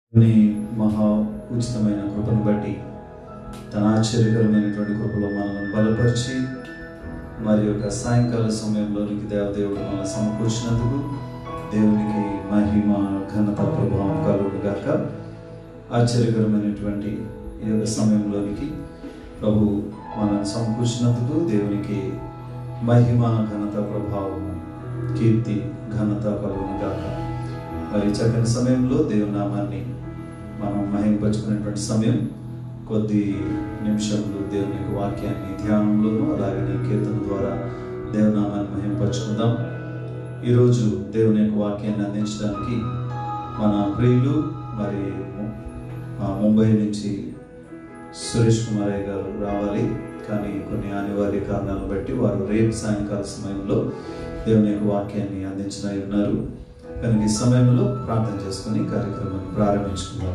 నీ మహా ఉచితమైన కృపను బట్టి తన ఆశ్చర్యకరమైనటువంటి కృపలో మనల్ని బలపరిచి మరి యొక్క సాయంకాల సమయంలోనికి దేవదేవుడు మనల్ని సమకూర్చినందుకు దేవునికి మహిమ ఘనత ప్రభావం కలుగు గాక ఆశ్చర్యకరమైనటువంటి ఈ యొక్క సమయంలోనికి ప్రభు మనల్ని సమకూర్చినందుకు దేవునికి మహిమ ఘనత ప్రభావం కీర్తి ఘనత కలుగును గాక మరి చక్కని సమయంలో దేవుని నామాన్ని మనం మహింపరుచుకునేటువంటి సమయం కొద్ది నిమిషంలో దేవుని యొక్క వాక్యాన్ని ధ్యానంలోను అలాగే కీర్తన ద్వారా దేవుని నామాన్ని మహింపరుచుకుందాం ఈరోజు దేవుని యొక్క వాక్యాన్ని అందించడానికి మన ప్రియులు మరి ము- ఆ ముంబై నుంచి సురేష్ కుమారయ్య గారు రావాలి కానీ కొన్ని అనివార్య కారణాలను బట్టి వారు రేపు సాయంకాల సమయంలో దేవుని యొక్క వాక్యాన్ని అందించిన ఉన్నారు కనుక ఈ సమయంలో ప్రార్థన చేసుకుని కార్యక్రమాన్ని ప్రారంభించుకుందాం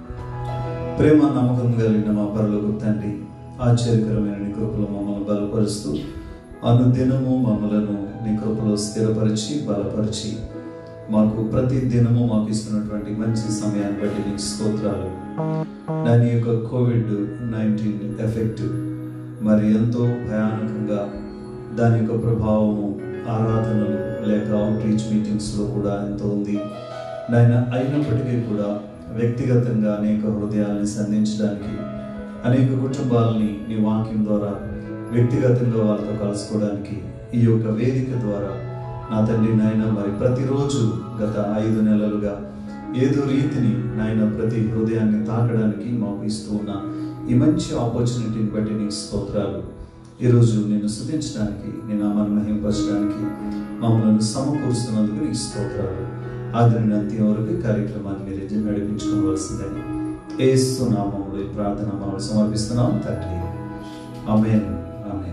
ప్రేమ నమ్మకం కలిగిన మా పరలోక తండ్రి ఆశ్చర్యకరమైన నీ కృపలో మమ్మల్ని బలపరుస్తూ అనుదినము మమ్మలను నీ కృపలో స్థిరపరిచి బలపరిచి మాకు ప్రతి దినము మాకు ఇస్తున్నటువంటి మంచి సమయాన్ని బట్టి నీకు స్తోత్రాలు దాని యొక్క కోవిడ్ నైన్టీన్ ఎఫెక్ట్ మరి ఎంతో భయానకంగా దాని యొక్క ప్రభావము ఆరాధనలు లేక అవుట్ రీచ్ మీటింగ్స్లో కూడా ఎంతో ఉంది నాయన అయినప్పటికీ కూడా వ్యక్తిగతంగా అనేక హృదయాల్ని సంధించడానికి అనేక కుటుంబాలని నీ వాక్యం ద్వారా వ్యక్తిగతంగా వాళ్ళతో కలుసుకోవడానికి ఈ యొక్క వేదిక ద్వారా నా తండ్రి నాయన మరి ప్రతిరోజు గత ఐదు నెలలుగా ఏదో రీతిని నాయన ప్రతి హృదయాన్ని తాకడానికి మాకు ఇస్తూ ఉన్న ఈ మంచి ఆపర్చునిటీని బట్టి నీకు స్తోత్రాలు ఈరోజు నేను స్థుతించడానికి నేను నామాన్ని మహింపరచడానికి మమ్మల్ని సమకూరుస్తున్నందుకు నీకు స్తోత్రాలు ఆదరణ అంత్యం వరకు ఈ కార్యక్రమాన్ని మీరు నడిపించుకోవాల్సిందని ఏస్తు నామంలో ఈ ప్రార్థన మనం సమర్పిస్తున్నాం తండ్రి ఆమేన్ ఆమేన్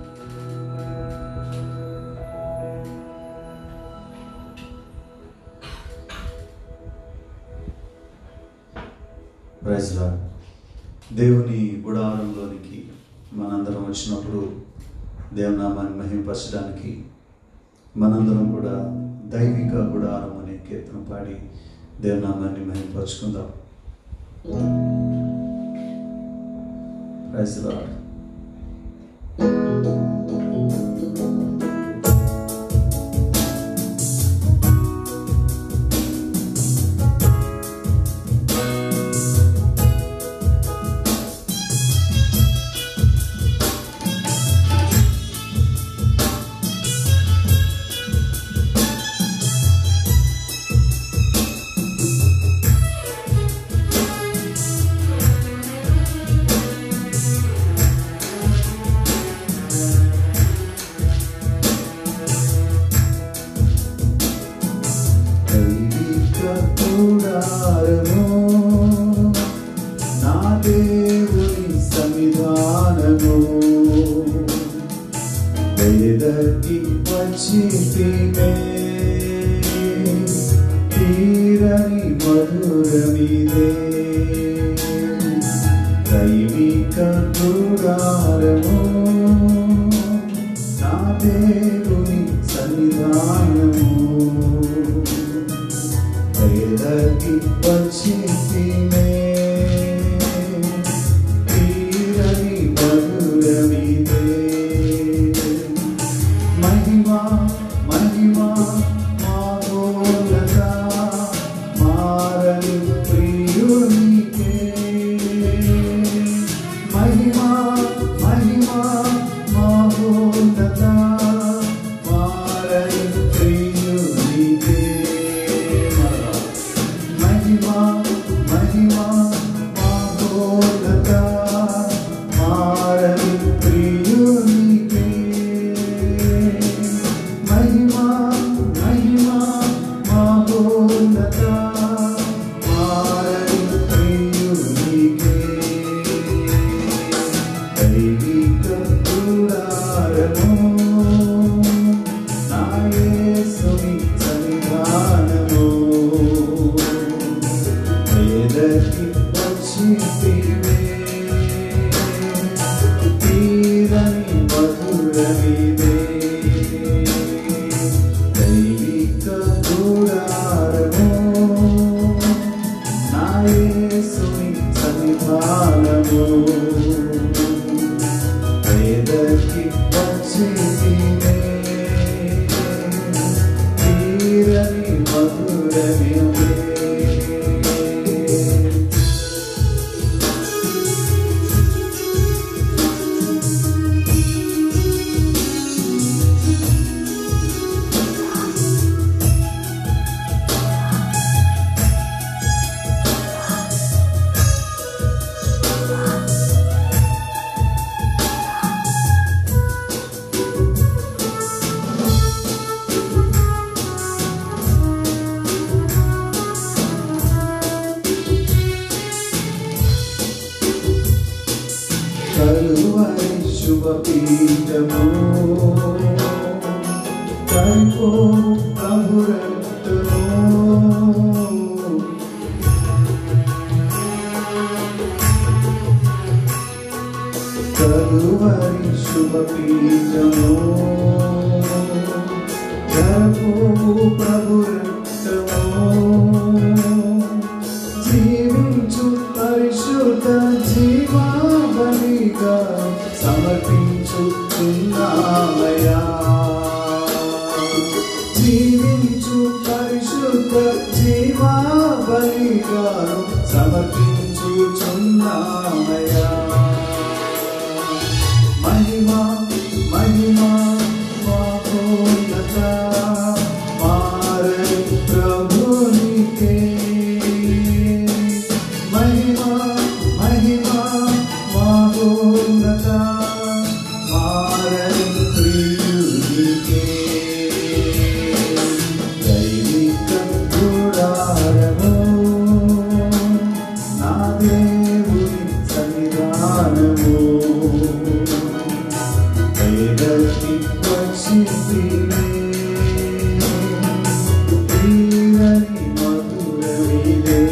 ప్రైజ్ లార్డ్. దేవుని గుడారంలోనికి మనందరం వచ్చినప్పుడు దేవనామాన్ని మహింపరచడానికి మనందరం కూడా దైవిక గుడారం అనే కీర్తన పాడి దేవనామాన్ని మహింపరచుకుందాం ప్రైజ్ లార్డ్. దైవిక గుడారము, నా దేవుని సన్నిధానము. వేదకి వచ్చితినే, తీరని మధురమిదే దైవిక గుడారము, నా దేవుని సన్నిధానము వేదకి వచ్చితినే తీరని మధురమిదే మహిమా మహిమా మాగోలత మారని ప్రియునికే మహిమా మహిమా మాగోలత మారని ప్రియునికే మహిమా మహిమా మాగోలత మారని ప్రియునికే మహిమా మహిమా మాగోలత మారని ప్రియునికే దైవిక గుడారము నా యేసుని సన్నిధానము వేదకి వచ్చితివే తీరని మధురమిదే దైవిక గుడారము నా యేసుని సన్నిధానము పేదకి వచ్చి తీరని మధురమే కలువరి శుభపీఠము కైపో ప్రభురక్తము కలువరి శుభపీఠము కైపో ప్రభురక్తము జీవించు పరిశుద్ధ జీవాబలిగా సమర్పించు ఉన్నామయా జీవించు పరిశుద్ధ జీవాబలిగా సమర్పించుచున్నామయా మహిమా మహిమా మహోన్నత మారే ప్రభునికే మహిమా మహిమా మహోన్నత మారే ప్రియునికే దైవిక గుడారము నా దేవుని సన్నిధానము పేదకి వచ్చి తీరని మధురమిదే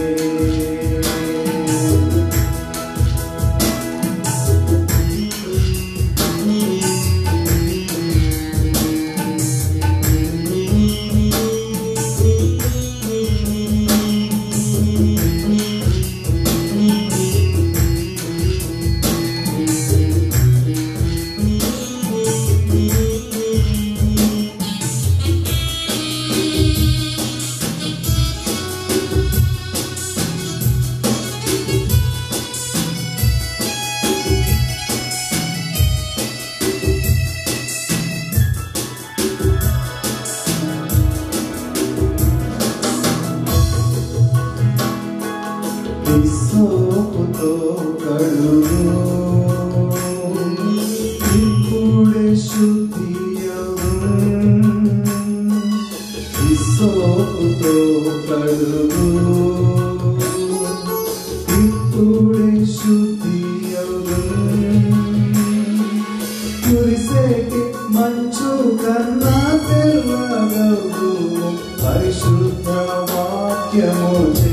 విశ్వపుతో కడుగు ఇప్పుడే శుద్ధియవు విశ్వపుతో కడుగు ఇప్పుడే శుద్ధియవు కురిసేటి మంచు కన్నా తెల్లగవు పరిశుద్ధ వాక్యము చే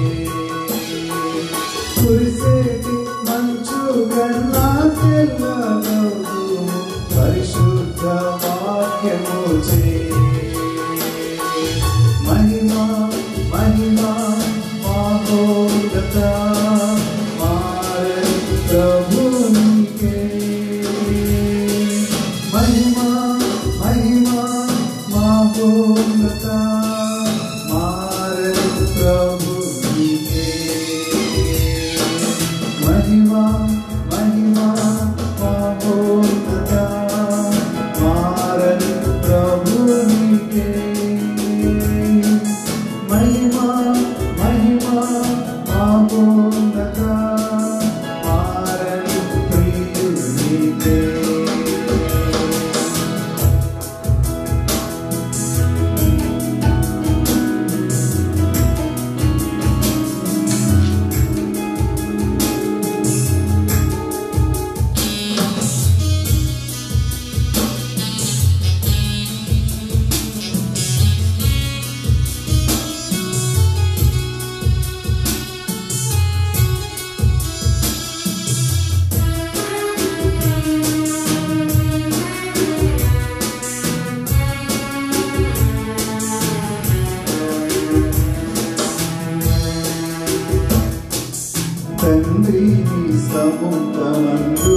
కురిసేటి మంచు కన్నా తెల్లగవు పరిశుద్ధ వాక్యము చే మహిమా మహిమా మహోన్నత మారే ప్రభునికే మహిమా మహిమా మహోన్నత మారే ప్రభునికే మహిమా మహిమా మహోన్నత మారే ప్రభునికే మహిమా మహిమా మహోన్నత తండ్రి నీ సముఖమందు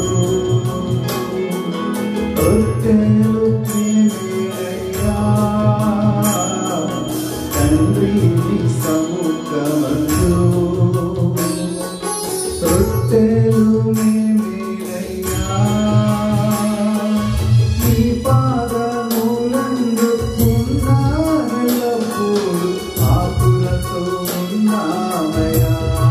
రొట్టెలు తినేనయ్యా తండ్రి నీ సముఖమందు రొట్టెలు మేమేనయ్యా నీ పాదములందు ఉన్నానెల్లప్పుడు ఆకులతో ఉన్నామయ్యా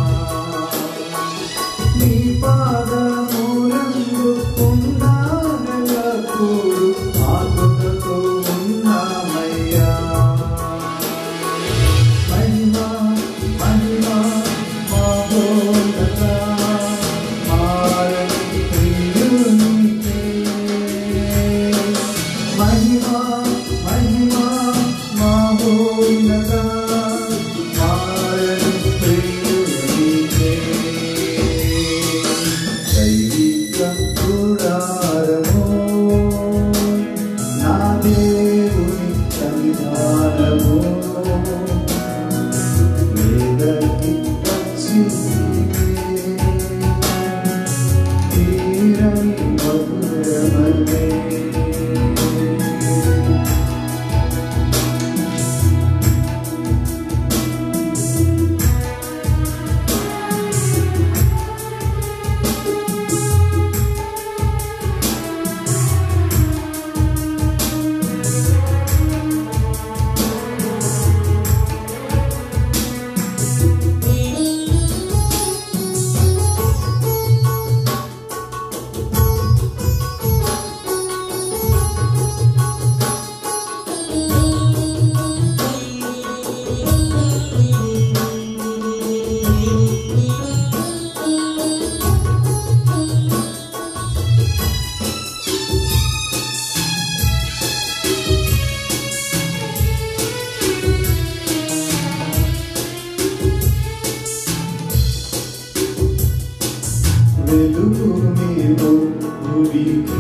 నీ పాదములందు ఉన్నానెల్లప్పుడు ఆకులతో ఉన్నామయ్యా మహిమా మహిమా మహోన్నత మారని ప్రియునికే మహిమా మహిమా మహోన్నత మారని ప్రియునికే దైవిక గుడారము నా దేవుని సన్నిధానము వేదకి వచ్చి తీరని మధురమనే వెలుగు నీవు భూమికి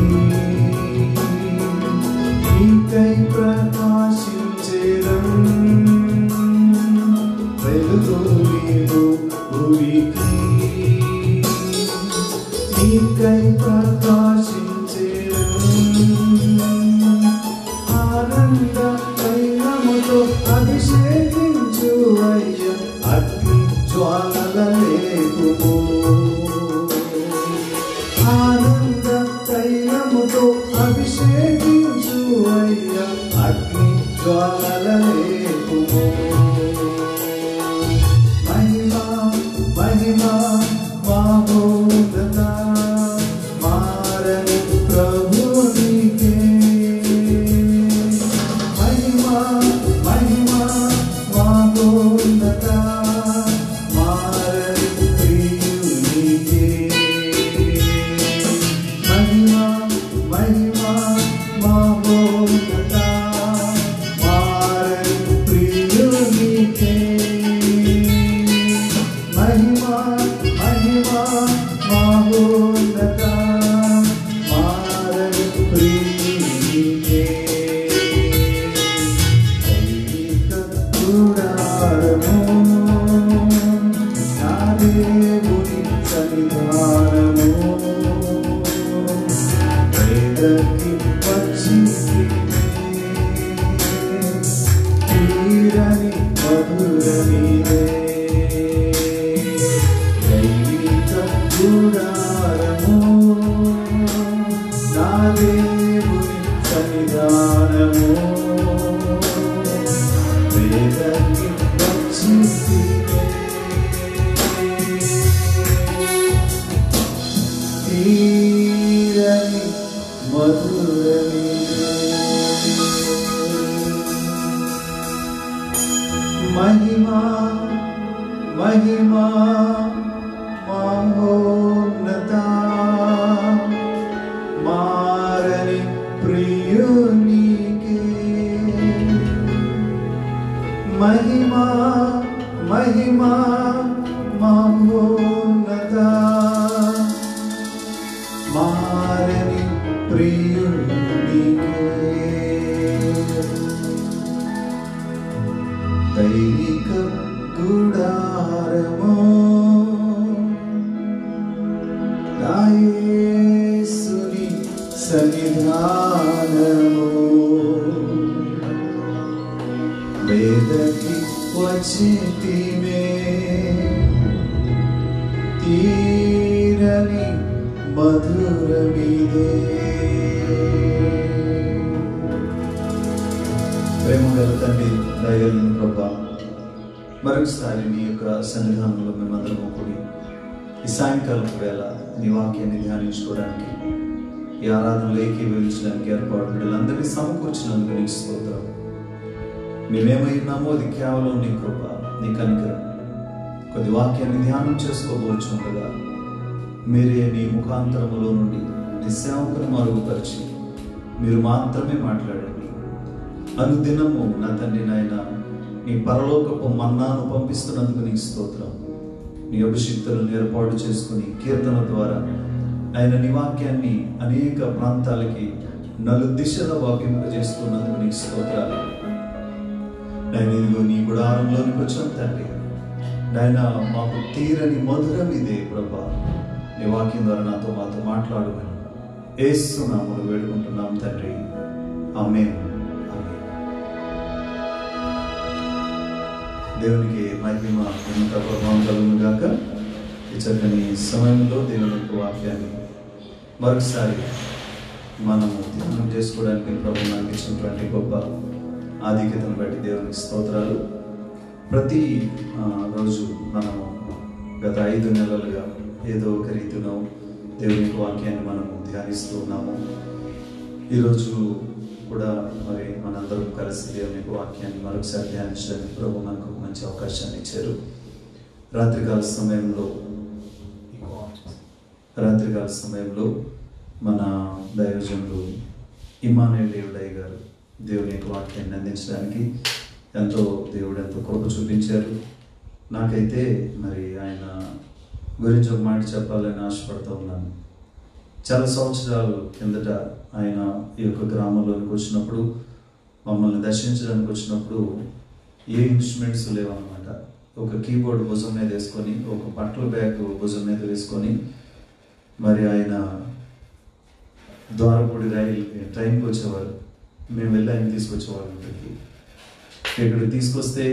నీకై ప్రకాశించేదం వెలుగు నీవు భూమికి నీకై ప్రకాశించేదం ఆనంద తైలముతో అభిషేకించు అయ్య అగ్ని జ్వాలల లేకుము ఆనంద తైలముతో అభిషేకించు అయ్య అగ్ని జ్వాలల లేకుము మహిమా మహిమా మహోన్నత మారని ప్రభునికే మహిమా మహిమా మహోన్నత మారని ప్రియునికే మహిమా మహిమా మహోన్నత మారని ప్రియునికే మహిమా మహిమా మహోన్నత మారని ప్రియునికే దైవిక గుడారము నా దేవుని సన్నిధానము వేదకి వచ్చి తీరని మధురమిదే దైవిక గుడారము నా దేవుని సన్నిధానము వేదకి వచ్చి తీరని మధురమిదే మహిమా మహిమా మహోన్నత మారని ప్రియునికే మహిమా మహిమా మహోన్నత మారని ప్రియునికే దైవిక గుడారము జ్ఞానము వేదకి వచ్చితిమే తీరని మధురమిదే ప్రేమ గల తండ్రి దయలను ప్రభా మరొకసారి నీ యొక్క సన్నిధానంలో మేమందరము కూడి ఈ సాయంకాలం వేళ నీ వాక్యాన్ని ధ్యానించుకోవడానికి ఈ ఆరాధనలో ఏకీభవించడానికి ఏర్పాటు బిడ్డలందరినీ సమకూర్చినందుకు నీకు స్తోత్రం మేమేమై ఉన్నామో అది కేవలం నీ కృప నీ కనికరం కొద్ది వాక్యాన్ని ధ్యానం చేసుకోబోచుండగా మీరే నీ ముఖాంతరములో నుండి నీ సేవకుని మరుగుపరిచి మీరు మాత్రమే మాట్లాడండి అనుదినము నా తండ్రి నాయన నీ పరలోకపు మన్నాను పంపిస్తున్నందుకు నీకు స్తోత్రం నీ అభిషిక్తులను ఏర్పాటు చేసుకుని కీర్తన ద్వారా ఆయన నీ వాక్యాన్ని అనేక ప్రాంతాలకి నలు దిశల వాకింపజేస్తున్నందుకు నీకు స్తోత్రాలు నాయన ఇదిగో నీ గుడారంలోనికి వచ్చాం తండ్రి నాయన మాకు తీరని మధురం ఇదే ప్రభా నీ వాక్యం ద్వారా నాతో మాతో మాట్లాడమని ఏస్తున్నాము వేడుకుంటున్నాం తండ్రి ఆమె దేవునికి మహిమ ఉన్నత ప్రభావం కలుగును గాక ఈ చక్కని సమయంలో దేవుని యొక్క వాక్యాన్ని మరొకసారి మనము ధ్యానం చేసుకోవడానికి ప్రభు మనకి ఇచ్చినటువంటి గొప్ప ఆధిక్యతను బట్టి దేవునికి స్తోత్రాలు ప్రతి ఆ, రోజు మనము గత ఐదు నెలలుగా ఏదో ఒక రీతిలో దేవుని యొక్క వాక్యాన్ని మనము ధ్యానిస్తూ ఉన్నాము ఈరోజు కూడా మరి మనందరం కలిసి దేవుని యొక్క వాక్యాన్ని మరొకసారి ధ్యానించడానికి ప్రభు మనకు ఒక మంచి అవకాశాన్ని ఇచ్చారు రాత్రికాల సమయంలో రాత్రికాల సమయంలో మన దైవజనులు ఇమానుయల్ దేవుడయ్య గారు దేవుని యొక్క వాక్యాన్ని అందించడానికి ఎంతో దేవుడు ఎంతో కృప చూపించారు నాకైతే మరి ఆయన గురించి ఒక మాట చెప్పాలని ఆశపడుతూ ఉన్నాను చాలా సంవత్సరాలు కిందట ఆయన ఈ యొక్క గ్రామంలోనికి వచ్చినప్పుడు మమ్మల్ని దర్శించడానికి వచ్చినప్పుడు ఏ ఇన్స్ట్రుమెంట్స్ లేవన్నమాట ఒక కీబోర్డ్ భుజం మీద వేసుకొని ఒక బట్టల బ్యాగ్ భుజం మీద వేసుకొని మరి ఆయన ద్వారపూడి రైలు ట్రైన్కి వచ్చేవారు మేము వెళ్ళి ఆయన తీసుకొచ్చేవాళ్ళం ఇక్కడికి ఇక్కడ తీసుకొస్తే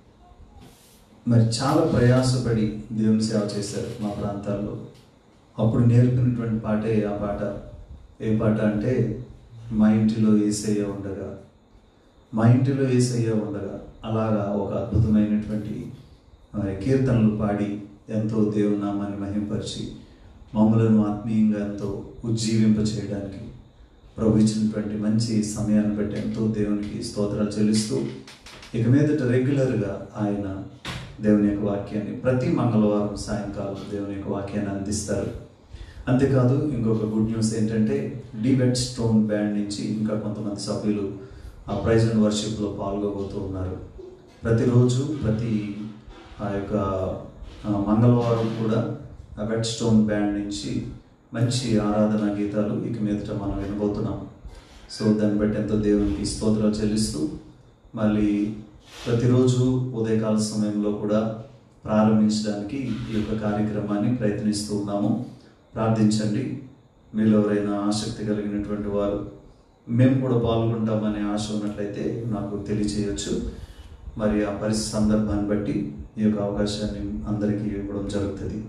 మరి చాలా ప్రయాసపడి దేవుని సేవ చేశారు మా ప్రాంతాల్లో అప్పుడు నేర్పినటువంటి పాటే ఆ పాట ఏ పాట అంటే మా ఇంటిలో ఏసయ్య ఉండగా మా ఇంటిలో ఏసయ్య ఉండగా అలాగా ఒక అద్భుతమైనటువంటి ఆ, కీర్తనలు పాడి ఎంతో దేవుని నామాన్ని మహింపరిచి మమ్మలను ఆత్మీయంగా ఎంతో ఉజ్జీవింప చేయడానికి ప్రభు ఇచ్చినటువంటి మంచి సమయాన్ని బట్టి ఎంతో దేవునికి స్తోత్రాలు చెల్లిస్తూ ఇక మీదట రెగ్యులర్గా ఆయన దేవుని యొక్క వాక్యాన్ని ప్రతి మంగళవారం సాయంకాలం దేవుని యొక్క వాక్యాన్ని అందిస్తారు అంతేకాదు ఇంకొక గుడ్ న్యూస్ ఏంటంటే డివెట్ స్టోన్ బ్యాండ్ నుంచి ఇంకా కొంతమంది సభ్యులు ఆ ప్రైజ్ అండ్ వర్షిప్లో పాల్గొబోతూ ఉన్నారు ప్రతిరోజు ప్రతి ఆ యొక్క ఆ, మంగళవారం కూడా ఆ వెట్ స్టోన్ బ్యాండ్ నుంచి మంచి ఆరాధన గీతాలు ఇక మీదట మనం వినబోతున్నాం సో దాన్ని బట్టి ఎంతో దేవునికి స్తోత్రాలు చెల్లిస్తూ మళ్ళీ ప్రతిరోజు ఉదయకాల సమయంలో కూడా ప్రారంభించడానికి ఈ యొక్క కార్యక్రమాన్ని ప్రయత్నిస్తూ ఉన్నాము ప్రార్థించండి మీలో ఎవరైనా ఆసక్తి కలిగినటువంటి వారు మేము కూడా పాల్గొంటామనే ఆశ ఉన్నట్లయితే నాకు తెలియచేయచ్చు మరి ఆ పరిస్థితి సందర్భాన్ని బట్టి ఈ యొక్క అవకాశాన్ని అందరికీ ఇవ్వడం జరుగుతుంది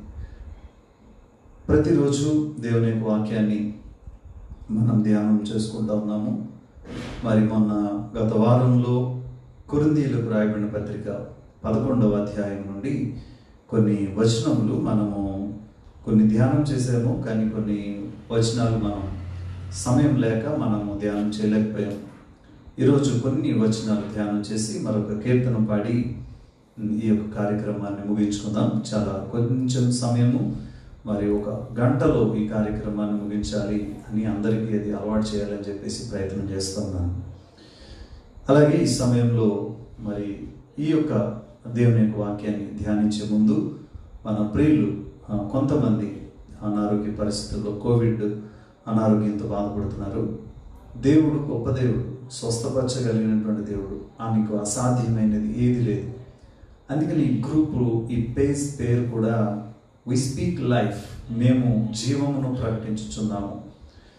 ప్రతిరోజు దేవుని యొక్క వాక్యాన్ని మనం ధ్యానం చేసుకుంటా ఉన్నాము మరి మొన్న గత వారంలో కురిందీలకు రాయబడిన పత్రిక పదకొండవ అధ్యాయం నుండి కొన్ని వచనములు మనము కొన్ని ధ్యానం చేసాము కానీ కొన్ని వచనాలు మనం సమయం లేక మనము ధ్యానం చేయలేకపోయాం ఈరోజు కొన్ని వచనాలు ధ్యానం చేసి మరొక కీర్తన పాడి ఈ యొక్క కార్యక్రమాన్ని ముగించుకుందాం చాలా కొంచెం సమయము మరి ఒక గంటలో ఈ కార్యక్రమాన్ని ముగించాలి అని అందరికీ అది అలవాటు చేయాలని చెప్పేసి ప్రయత్నం చేస్తున్నాను అలాగే ఈ సమయంలో మరి ఈ యొక్క దేవుని యొక్క వాక్యాన్ని ధ్యానించే ముందు మన ప్రియులు ఆ, కొంతమంది అనారోగ్య పరిస్థితుల్లో కోవిడ్ అనారోగ్యంతో బాధపడుతున్నారు దేవుడు గొప్ప దేవుడు స్వస్థపరచగలిగినటువంటి దేవుడు ఆమెకు అసాధ్యమైనది ఏది లేదు అందుకని ఈ గ్రూపు ఈ పేజ్ పేరు కూడా వి స్పీక్ లైఫ్ మేము జీవమును ప్రకటించుచున్నాము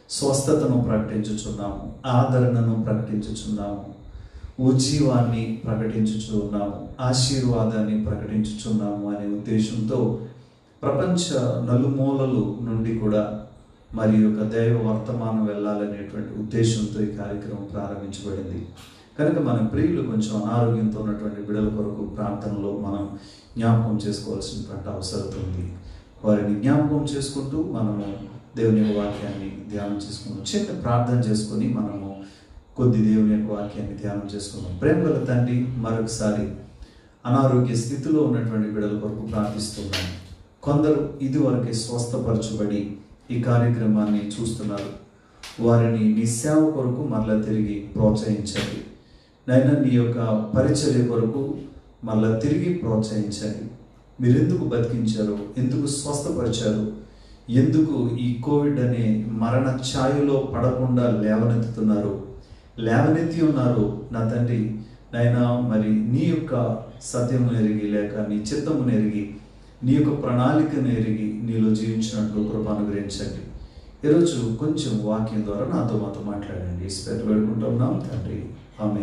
స్వస్థతను ప్రకటించుచున్నాము ఆదరణను ప్రకటించుచున్నాము ఉజ్జీవాన్ని ప్రకటించుచు ఉన్నాము ఆశీర్వాదాన్ని ప్రకటించుచున్నాము అనే ఉద్దేశంతో ప్రపంచ నలుమూలలు నుండి కూడా మరి యొక్క దైవ వర్తమానం వెళ్ళాలనేటువంటి ఉద్దేశంతో ఈ కార్యక్రమం ప్రారంభించబడింది కనుక మన ప్రియులు కొంచెం అనారోగ్యంతో ఉన్నటువంటి బిడల కొరకు ప్రార్థనలో మనం జ్ఞాపకం చేసుకోవాల్సినటువంటి అవసరం ఉంది వారిని జ్ఞాపకం చేసుకుంటూ మనము దేవుని యొక్క వాక్యాన్ని ధ్యానం చేసుకుందాం చిన్న ప్రార్థన చేసుకొని మనము కొద్ది దేవుని యొక్క వాక్యాన్ని ధ్యానం చేసుకుందాం ప్రేమ గల తండ్రి మరొకసారి అనారోగ్య స్థితిలో ఉన్నటువంటి బిడల కొరకు ప్రార్థిస్తున్నాను కొందరు ఇదివరకే స్వస్థపరచబడి ఈ కార్యక్రమాన్ని చూస్తున్నారు వారిని నీ సేవ కొరకు మరలా తిరిగి ప్రోత్సహించండి నైనా నీ యొక్క పరిచర్య కొరకు మళ్ళా తిరిగి ప్రోత్సహించండి మీరు ఎందుకు బతికించారు ఎందుకు స్వస్థపరిచారు ఎందుకు ఈ కోవిడ్ అనే మరణ ఛాయలో పడకుండా లేవనెత్తుతున్నారు లేవనెత్తి ఉన్నారు నా తండ్రి నైనా మరి నీ యొక్క సత్యమును ఎరిగి లేక నీ చిత్తమును ఎరిగి నీ యొక్క ప్రణాళికను ఎరిగి నీలో జీవించినట్లు కృప అనుగ్రహించండి ఈరోజు కొంచెం వాక్యం ద్వారా నాతో మాతో మాట్లాడండి స్పెట్ పెట్టుకుంటున్నాం తండ్రి ఆమె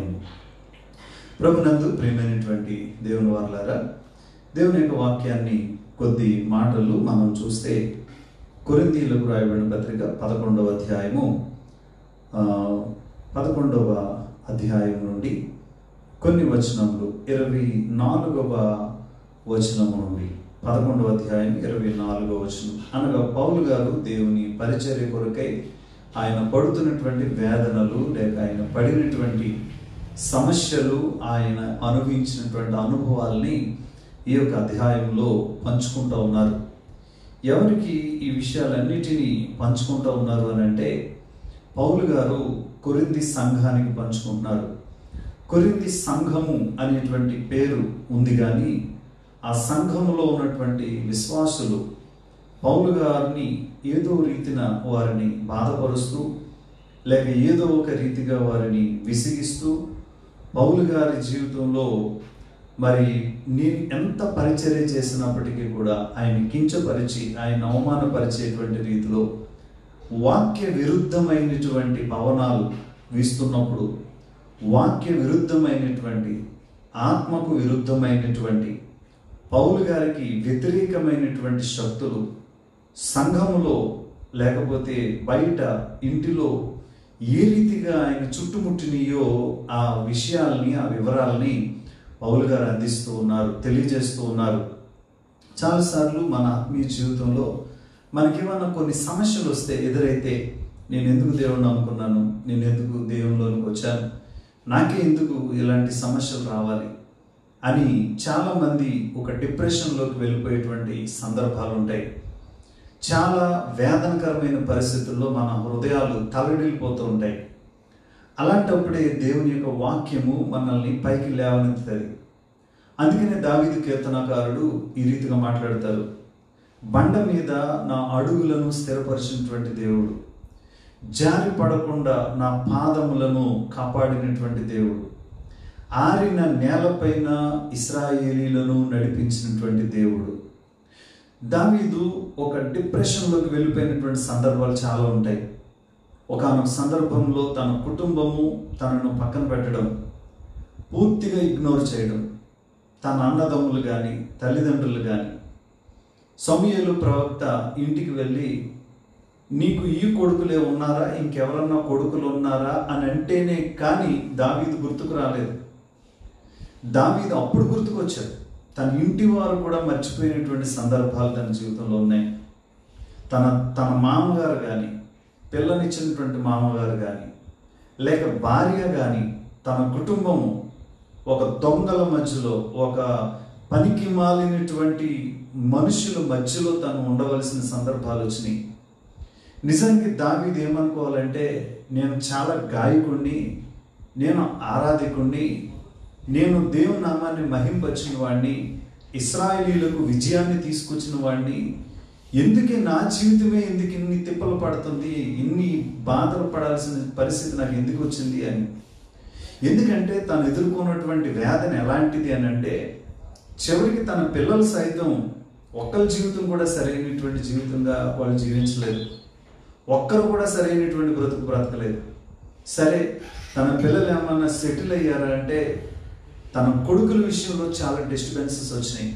ప్రభునందు ప్రియమైనటువంటి దేవుని వారులారా దేవుని యొక్క వాక్యాన్ని కొద్ది మాటలు మనం చూస్తే కొరిందీలకు రాయబడిన పత్రిక పదకొండవ అధ్యాయము ఆ, పదకొండవ అధ్యాయం నుండి కొన్ని వచనములు ఇరవై నాలుగవ వచనము నుండి పదకొండవ అధ్యాయం ఇరవై నాలుగవ వచనం అనగా పౌలు గారు దేవుని పరిచర్య కొరకై ఆయన పడుతున్నటువంటి వేదనలు లేక ఆయన పడినటువంటి సమస్యలు ఆయన అనుభవించినటువంటి అనుభవాల్ని ఈ యొక్క అధ్యాయంలో పంచుకుంటూ ఉన్నారు ఎవరికి ఈ విషయాలన్నిటినీ పంచుకుంటూ ఉన్నారు అని అంటే పౌలు గారు కొరింది సంఘానికి పంచుకుంటున్నారు కొరింది సంఘము అనేటువంటి పేరు ఉంది కానీ ఆ సంఘములో ఉన్నటువంటి విశ్వాసులు పౌలు గారిని ఏదో రీతిన వారిని బాధపరుస్తూ లేక ఏదో ఒక రీతిగా వారిని విసిగిస్తూ పౌలు గారి జీవితంలో మరి నేను ఎంత పరిచర్య చేసినప్పటికీ కూడా ఆయన కించపరిచి ఆయన అవమానపరిచేటువంటి రీతిలో వాక్య విరుద్ధమైనటువంటి పవనాలు వీస్తున్నప్పుడు వాక్య విరుద్ధమైనటువంటి ఆత్మకు విరుద్ధమైనటువంటి పౌలు గారికి వ్యతిరేకమైనటువంటి శక్తులు సంఘములో లేకపోతే బయట ఇంటిలో ఏ రీతిగా ఆయన చుట్టుముట్టినయో ఆ విషయాల్ని ఆ వివరాల్ని పౌలు గారు అందిస్తూ ఉన్నారు తెలియజేస్తూ ఉన్నారు చాలాసార్లు మన ఆత్మీయ జీవితంలో మనకేమన్నా కొన్ని సమస్యలు వస్తే ఎదురైతే నేను ఎందుకు దేవుణ్ణి నమ్ముకున్నాను నేను ఎందుకు దేవునిలోనికి వచ్చాను నాకే ఎందుకు ఇలాంటి సమస్యలు రావాలి అని చాలామంది ఒక డిప్రెషన్లోకి వెళ్ళిపోయేటువంటి సందర్భాలు ఉంటాయి చాలా వేదనకరమైన పరిస్థితుల్లో మన హృదయాలు తలడిల్లిపోతూ ఉంటాయి అలాంటప్పుడే దేవుని యొక్క వాక్యము మనల్ని పైకి లేవనెత్తుతుంది అందుకనే దావీదు కీర్తనకారుడు ఈ రీతిగా మాట్లాడతారు బండ మీద నా అడుగులను స్థిరపరిచినటువంటి దేవుడు జారి పడకుండా నా పాదములను కాపాడినటువంటి దేవుడు ఆరిన నేలపైన ఇస్రాయేలీలను నడిపించినటువంటి దేవుడు దావీదు ఒక డిప్రెషన్లోకి వెళ్ళిపోయినటువంటి సందర్భాలు చాలా ఉంటాయి ఒకనొక సందర్భంలో తన కుటుంబము తనను పక్కన పెట్టడం పూర్తిగా ఇగ్నోర్ చేయడం తన అన్నదమ్ములు కానీ తల్లిదండ్రులు కానీ సమయలు ప్రవక్త ఇంటికి వెళ్ళి నీకు ఈ కొడుకులే ఉన్నారా ఇంకెవరన్నా కొడుకులు ఉన్నారా అని అంటేనే కానీ దావీదు గుర్తుకు రాలేదు దావీదు అప్పుడు గుర్తుకొచ్చాడు తన ఇంటి వారు కూడా మర్చిపోయినటువంటి సందర్భాలు తన జీవితంలో ఉన్నాయి తన తన మామగారు కానీ పిల్లనిచ్చినటువంటి మామగారు కానీ లేక భార్య కానీ తన కుటుంబము ఒక దొంగల మధ్యలో ఒక పనికి మాలినటువంటి మనుషుల మధ్యలో తను ఉండవలసిన సందర్భాలు వచ్చినాయి నిజానికి దావీది ఏమనుకోవాలంటే నేను చాలా గాయకుణ్ణి నేను ఆరాధికుణ్ణి నేను దేవుని నామాన్ని మహింపచ్చిన వాడిని ఇస్రాయేలీలకు విజయాన్ని తీసుకొచ్చిన వాడిని ఎందుకే నా జీవితమే ఎందుకు ఇన్ని తిప్పలు పడుతుంది ఇన్ని బాధలు పడాల్సిన పరిస్థితి నాకు ఎందుకు వచ్చింది అని ఎందుకంటే తను ఎదుర్కొన్నటువంటి వేదన ఎలాంటిది అని అంటే చివరికి తన పిల్లలు సైతం ఒక్కరి జీవితం కూడా సరైనటువంటి జీవితంగా వాళ్ళు జీవించలేదు ఒక్కరు కూడా సరైనటువంటి బ్రతుకు బ్రతకలేదు సరే తన పిల్లలు ఏమన్నా సెటిల్ అయ్యారా అంటే తన కొడుకుల విషయంలో చాలా డిస్టర్బెన్సెస్ వచ్చినాయి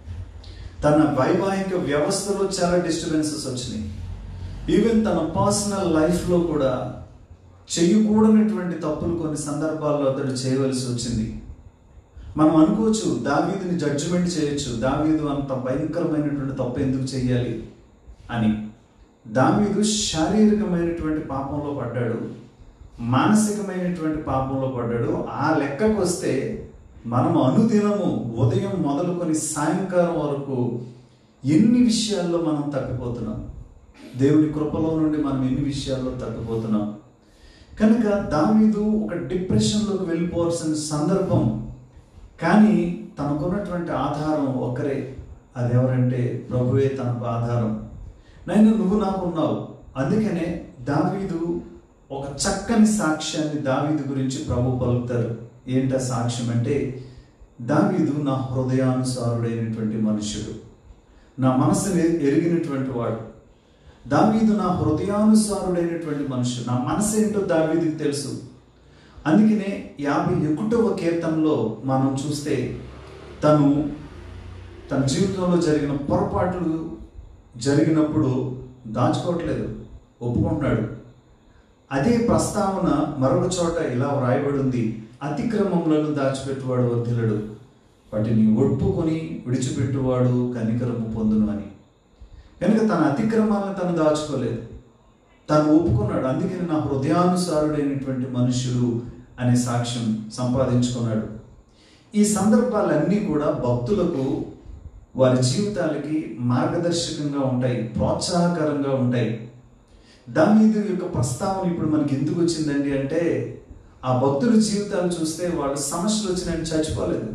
తన వైవాహిక వ్యవస్థలో చాలా డిస్టర్బెన్సెస్ వచ్చినాయి ఈవెన్ తన పర్సనల్ లైఫ్లో కూడా చేయకూడనటువంటి తప్పులు కొన్ని సందర్భాల్లో అతడు చేయవలసి వచ్చింది మనం అనుకోవచ్చు దావీదుని జడ్జిమెంట్ చేయొచ్చు దావీదు అంత భయంకరమైనటువంటి తప్పు ఎందుకు చేయాలి అని దావీదు శారీరకమైనటువంటి పాపంలో పడ్డాడు మానసికమైనటువంటి పాపంలో పడ్డాడు ఆ లెక్కకు వస్తే మనం అనుదినము ఉదయం మొదలుకొని సాయంకాలం వరకు ఎన్ని విషయాల్లో మనం తప్పిపోతున్నాం దేవుని కృపలో నుండి మనం ఎన్ని విషయాల్లో తప్పిపోతున్నాం కనుక దావీదు ఒక డిప్రెషన్లోకి వెళ్ళిపోవాల్సిన సందర్భం కానీ తనకున్నటువంటి ఆధారం ఒకరే అది ఎవరంటే ప్రభువే తనకు ఆధారం నైనా నువ్వు నాకున్నావు అందుకనే దావీదు ఒక చక్కని సాక్ష్యాన్ని దావీదు గురించి ప్రభు పలుకుతారు ఏంటా సాక్ష్యం అంటే దావీదు నా హృదయానుసారుడైనటువంటి మనుషుడు నా మనసుని ఎరిగినటువంటి వాడు దావీదు నా హృదయానుసారుడైనటువంటి మనుషుడు నా మనసు ఏంటో దావీదుకి తెలుసు అందుకనే యాభై ఒకటవ కీర్తనలో మనం చూస్తే తను తన జీవితంలో జరిగిన పొరపాట్లు జరిగినప్పుడు దాచుకోవట్లేదు ఒప్పుకుంటున్నాడు అదే ప్రస్తావన మరొక చోట ఇలా వ్రాయబడి ఉంది అతిక్రమములను దాచిపెట్టువాడు వర్ధిలడు వాటిని ఒప్పుకొని విడిచిపెట్టువాడు కనికరము పొందును అని కనుక తన అతిక్రమాలను తను దాచుకోలేదు తను ఒప్పుకున్నాడు అందుకని నా హృదయానుసారుడైనటువంటి మనుషుడు అనే సాక్ష్యం సంపాదించుకున్నాడు ఈ సందర్భాలన్నీ కూడా భక్తులకు వారి జీవితాలకి మార్గదర్శకంగా ఉంటాయి ప్రోత్సాహకరంగా ఉంటాయి దావీదు యొక్క ప్రస్తావన ఇప్పుడు మనకి ఎందుకు వచ్చిందండి అంటే ఆ భక్తుల జీవితాలు చూస్తే వాళ్ళు సమస్యలు వచ్చినాయని చచ్చిపోలేదు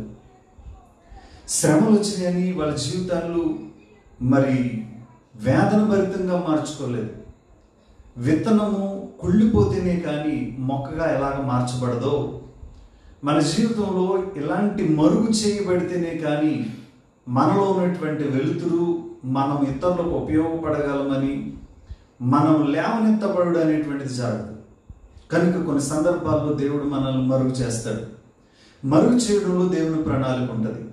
శ్రమలు వచ్చినాయని వాళ్ళ జీవితాలు మరి వేదన భరితంగా మార్చుకోలేదు విత్తనము కుళ్ళిపోతేనే కానీ మొక్కగా ఎలాగ మార్చబడదో మన జీవితంలో ఇలాంటి మరుగు చేయబడితేనే కానీ మనలో ఉన్నటువంటి వెలుతురు మనం ఇతరులకు ఉపయోగపడగలమని మనం లేవనెత్తబడు అనేటువంటిది జరగదు కనుక కొన్ని సందర్భాల్లో దేవుడు మనల్ని మరుగు చేస్తాడు మరుగు చేయడంలో దేవుని ప్రణాళిక ఉంటుంది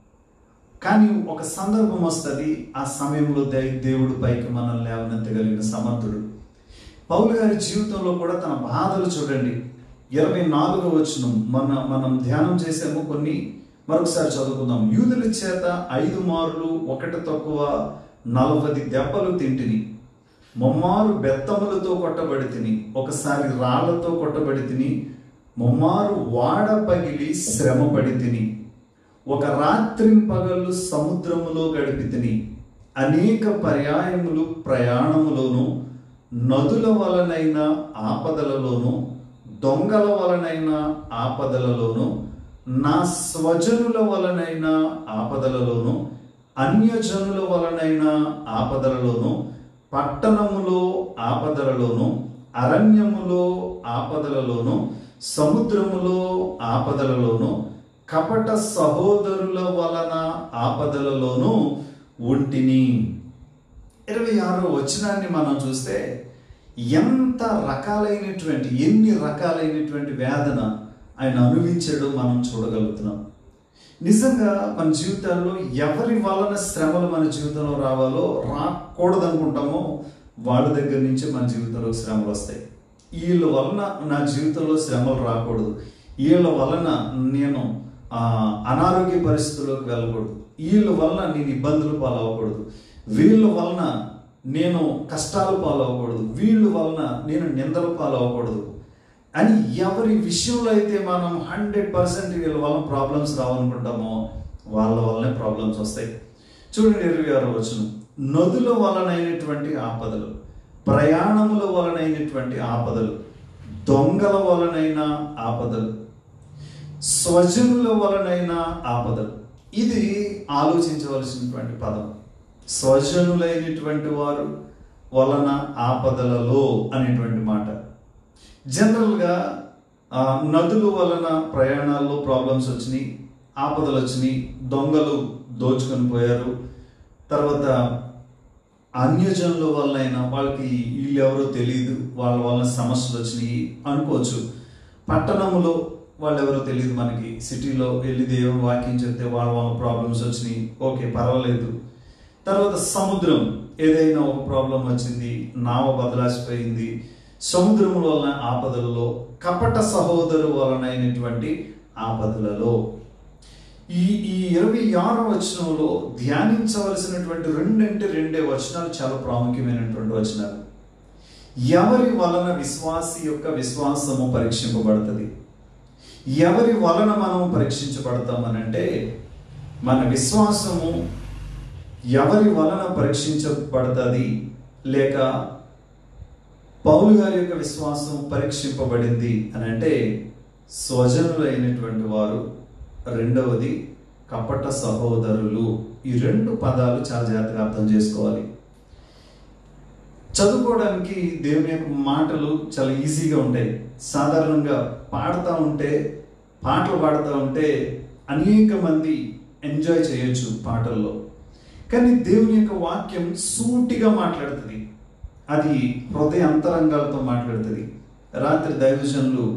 కానీ ఒక సందర్భం వస్తుంది ఆ సమయంలో దే- దేవుడు పైకి మనల్ని లేవనెత్తగలిగిన సమర్థుడు పౌలు గారి జీవితంలో కూడా తన బాధలు చూడండి ఇరవై నాలుగో వచనం మన మనం ధ్యానం చేసాము కొన్ని మరొకసారి చదువుకుందాం యూదుల చేత ఐదు మార్లు ఒకటి తక్కువ నలభై దెబ్బలు తింటిని ముమ్మారు బెత్తములతో కొట్టబడి తిని ఒకసారి రాళ్లతో కొట్టబడి తిని ముమ్మారు వాడ పగిలి శ్రమపడి తిని ఒక రాత్రి పగళ్ళు సముద్రములో గడిపి తిని అనేక పర్యాయములు ప్రయాణములోను నదుల వలనైన ఆపదలలోను దొంగల వలనైన ఆపదలలోను నా స్వజనుల వలనైన ఆపదలలోను అన్యజనుల వలనైన ఆపదలలోను పట్టణములో ఆపదలలోను అరణ్యములో ఆపదలలోను సముద్రములో ఆపదలలోను కపట సహోదరుల వలన ఆపదలలోను ఉంటిని ఇరవై ఆరో వచనాన్ని మనం చూస్తే ఎంత రకాలైనటువంటి ఎన్ని రకాలైనటువంటి వేదన ఆయన అనుభవించాడో మనం చూడగలుగుతున్నాం నిజంగా మన జీవితాల్లో ఎవరి వలన శ్రమలు మన జీవితంలో రావాలో రాకూడదనుకుంటామో వాళ్ళ దగ్గర నుంచి మన జీవితంలో శ్రమలు వస్తాయి వీళ్ళ వలన నా జీవితంలో శ్రమలు రాకూడదు వీళ్ళ వలన నేను ఆ, అనారోగ్య పరిస్థితుల్లోకి వెళ్ళకూడదు వీళ్ళ వలన నేను ఇబ్బందులు పాలవకూడదు వీళ్ళ వలన నేను కష్టాలు పాలవకూడదు వీళ్ళ వలన నేను నిందల పాలవకూడదు అని ఎవరి విషయంలో అయితే మనం హండ్రెడ్ పర్సెంట్ వీళ్ళ వలన ప్రాబ్లమ్స్ రావనుకుంటామో వాళ్ళ వల్లనే ప్రాబ్లమ్స్ వస్తాయి చూడండి ఇరవై ఆరో వచనం నదుల వలనైనటువంటి ఆపదలు ప్రయాణముల వలనైనటువంటి ఆపదలు దొంగల వలనైన ఆపదలు స్వజనుల వలనైన ఆపదలు ఇది ఆలోచించవలసినటువంటి పదం స్వజనులైనటువంటి వారు వలన ఆపదలలో అనేటువంటి మాట జనరల్గా ఆ, నదుల వలన ప్రయాణాల్లో ప్రాబ్లమ్స్ వచ్చినాయి ఆపదలు వచ్చినాయి దొంగలు దోచుకొని పోయారు తర్వాత అన్యజనుల వల్ల అయినా వాళ్ళకి వీళ్ళు ఎవరో తెలియదు వాళ్ళ వల్ల సమస్యలు వచ్చినాయి అనుకోవచ్చు పట్టణంలో వాళ్ళు ఎవరో తెలియదు మనకి సిటీలో వెళ్ళి దేవుని వాక్యం చెప్తే వాళ్ళ వాళ్ళ ప్రాబ్లమ్స్ వచ్చినాయి ఓకే పర్వాలేదు తర్వాత సముద్రం ఏదైనా ఒక ప్రాబ్లం వచ్చింది నావ బదలాసిపోయింది సముద్రం వలన ఆపదలలో కపట సహోదరు వలనైనటువంటి ఆపదలలో ఈ ఈ ఇరవై ఆరో వచనంలో ధ్యానించవలసినటువంటి రెండంటే రెండే వచనాలు చాలా ప్రాముఖ్యమైనటువంటి వచనాలు ఎవరి వలన విశ్వాసి యొక్క విశ్వాసము పరీక్షింపబడుతుంది ఎవరి వలన మనం పరీక్షించబడతామనంటే మన విశ్వాసము ఎవరి వలన పరీక్షించబడుతుంది లేక పౌలు గారి యొక్క విశ్వాసం పరీక్షింపబడింది అని అంటే స్వజనులైనటువంటి వారు రెండవది కపట సహోదరులు ఈ రెండు పదాలు చాలా జాగ్రత్తగా అర్థం చేసుకోవాలి చదువుకోవడానికి దేవుని యొక్క మాటలు చాలా ఈజీగా ఉంటాయి సాధారణంగా పాడుతూ ఉంటే పాటలు పాడుతూ ఉంటే అనేక మంది ఎంజాయ్ చేయొచ్చు పాటల్లో కానీ దేవుని యొక్క వాక్యం సూటిగా మాట్లాడుతుంది అది హృదయ అంతరంగాలతో మాట్లాడుతుంది రాత్రి దైవజనులు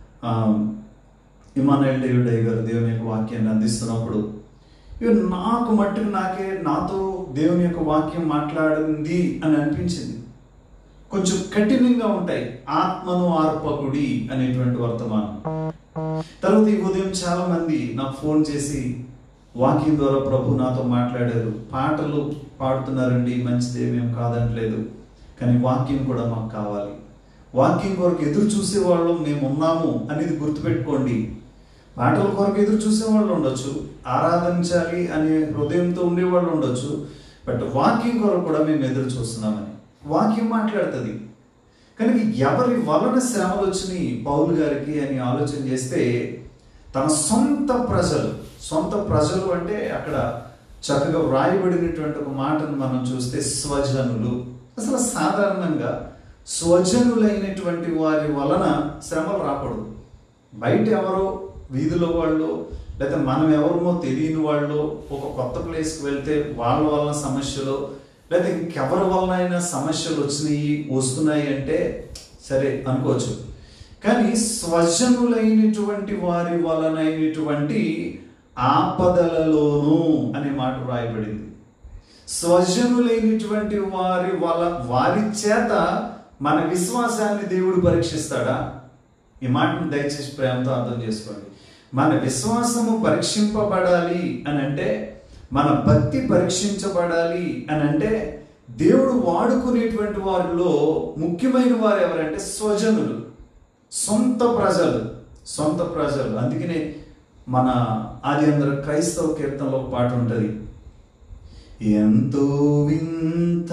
ఇమానుయల్ డేవిడ్ అయ్య గారు దేవుని యొక్క వాక్యాన్ని అందిస్తున్నప్పుడు ఇక నాకు మట్టుకు నాకే నాతో దేవుని యొక్క వాక్యం మాట్లాడింది అని అనిపించింది కొంచెం కఠినంగా ఉంటాయి ఆత్మను ఆర్పకుడి అనేటువంటి వర్తమానం తర్వాత ఈ ఉదయం చాలా మంది నాకు ఫోన్ చేసి వాక్యం ద్వారా ప్రభు నాతో మాట్లాడారు పాటలు పాడుతున్నారండి మంచిది ఏమేం కాదంటలేదు కానీ వాక్యం కూడా మాకు కావాలి వాక్యం కొరకు ఎదురు చూసే వాళ్ళు మేము ఉన్నాము అనేది గుర్తుపెట్టుకోండి పాటల కొరకు ఎదురు చూసే వాళ్ళు ఉండొచ్చు ఆరాధించాలి అనే హృదయంతో ఉండేవాళ్ళు ఉండొచ్చు బట్ వాక్యం కొరకు కూడా మేము ఎదురు చూస్తున్నామని వాక్యం మాట్లాడుతుంది కనుక ఎవరి వలన శ్రమలు వచ్చినాయి పౌలు గారికి అని ఆలోచన చేస్తే తన సొంత ప్రజలు సొంత ప్రజలు అంటే అక్కడ చక్కగా వ్రాయబడినటువంటి ఒక మాటను మనం చూస్తే స్వజనులు అసలు సాధారణంగా స్వజనులైనటువంటి వారి వలన శ్రమలు రాకూడదు బయట ఎవరో వీధిలో వాళ్ళు లేదా మనం ఎవరమో తెలియని వాళ్ళు ఒక కొత్త ప్లేస్కి వెళ్తే వాళ్ళ వలన సమస్యలు లేదా ఇంకెవరి వలన అయినా సమస్యలు వచ్చినాయి వస్తున్నాయి అంటే సరే అనుకోవచ్చు కానీ స్వజనులైనటువంటి వారి వలనైనటువంటి ఆపదలలోనూ అనే మాట రాయబడింది స్వజనులైనటువంటి వారి వల వారి చేత మన విశ్వాసాన్ని దేవుడు పరీక్షిస్తాడా ఈ మాటను దయచేసి ప్రేమతో అర్థం చేసుకోండి మన విశ్వాసము పరీక్షింపబడాలి అని అంటే మన భక్తి పరీక్షించబడాలి అని అంటే దేవుడు వాడుకునేటువంటి వారిలో ముఖ్యమైన వారు ఎవరంటే స్వజనులు సొంత ప్రజలు సొంత ప్రజలు అందుకనే మన ఆది అందరు క్రైస్తవ కీర్తనలో ఒక పాట ఉంటుంది ఎంతో వింత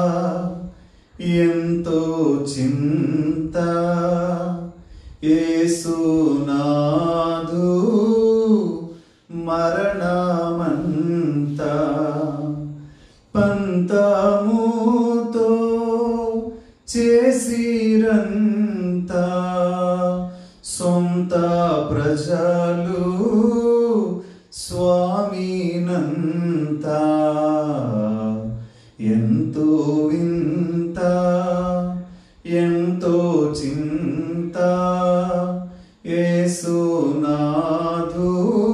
ఎంతో చింత ఏసునాదు మరణమంత పంతముతో చేసిరంత సొంత ప్రజలు స్వామినంత ఎంతో వింత ఎంతో చింత ఏసునాథు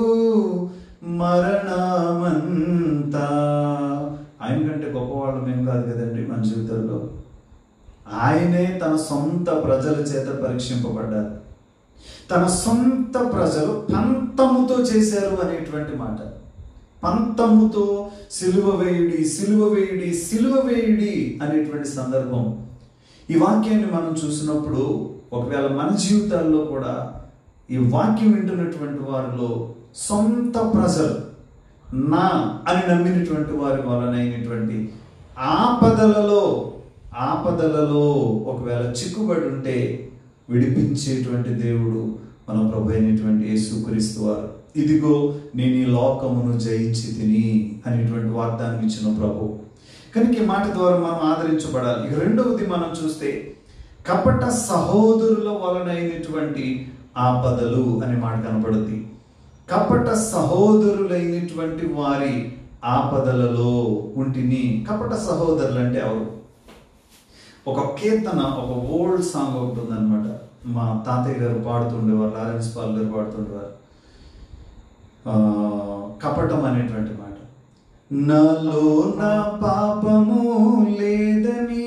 మరణమంత ఆయన కంటే గొప్పవాళ్ళు మేము కాదు కదండి మన జీవితంలో ఆయనే తన సొంత ప్రజల చేత పరీక్షింపబడ్డారు తన సొంత ప్రజలు పంతముతో చేశారు అనేటువంటి మాట పంతముతో సిలువ వేయుడి సిలువ వేయుడి సిలువ వేయుడి అనేటువంటి సందర్భం ఈ వాక్యాన్ని మనం చూసినప్పుడు ఒకవేళ మన జీవితాల్లో కూడా ఈ వాక్యం వింటున్నటువంటి వారిలో సొంత ప్రజలు నా అని నమ్మినటువంటి వారి వలనైనటువంటి ఆపదలలో ఆపదలలో ఒకవేళ చిక్కుబడి ఉంటే విడిపించేటువంటి దేవుడు మన ప్రభు అయినటువంటి యేసుక్రీస్తు వారు ఇదిగో నేను ఈ లోకమును జయించి తిని అనేటువంటి వాగ్దానం ఇచ్చిన ప్రభు కనుక ఈ మాట ద్వారా మనం ఆదరించబడాలి ఇక రెండవది మనం చూస్తే కపట సహోదరుల వలనైనటువంటి ఆపదలు అనే మాట కనపడుద్ది కపట సహోదరులైనటువంటి వారి ఆపదలలో ఉంటిని కపట సహోదరులు అంటే ఎవరు ఒక కీర్తన ఒక ఓల్డ్ సాంగ్ ఒకటి ఉందన్నమాట మా తాతయ్య గారు పాడుతుండేవారు లారెన్స్ పాల్ గారు పాడుతుండేవారు ఆ, కపటం అనేటువంటి మాట నాలో నా పాపము లేదని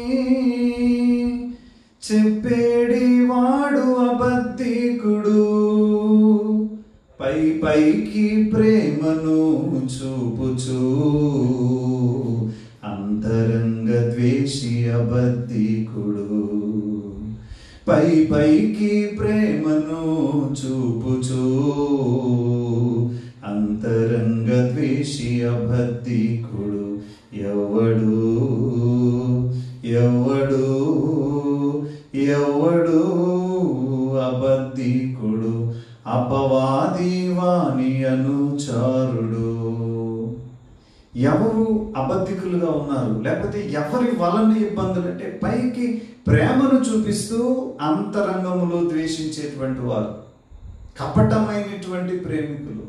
చెప్పేడి వాడు అబద్ధికుడు పై పైకి ప్రేమను చూపుచూ అంతరంగ ద్వేషి అబద్ధికుడు పై పైకి ప్రేమను చూపుచూ అంతరంగ ద్వేషి అబద్ధికుడు ఎవడు ఎవడు ఎవడు అబద్ధికుడు అపవాది వాణి అనుచారుడు ఎవరు అబద్ధికులుగా ఉన్నారు లేకపోతే ఎవరి వలన ఇబ్బందులు అంటే పైకి ప్రేమను చూపిస్తూ అంతరంగములో ద్వేషించేటువంటి వారు కపటమైనటువంటి ప్రేమికులు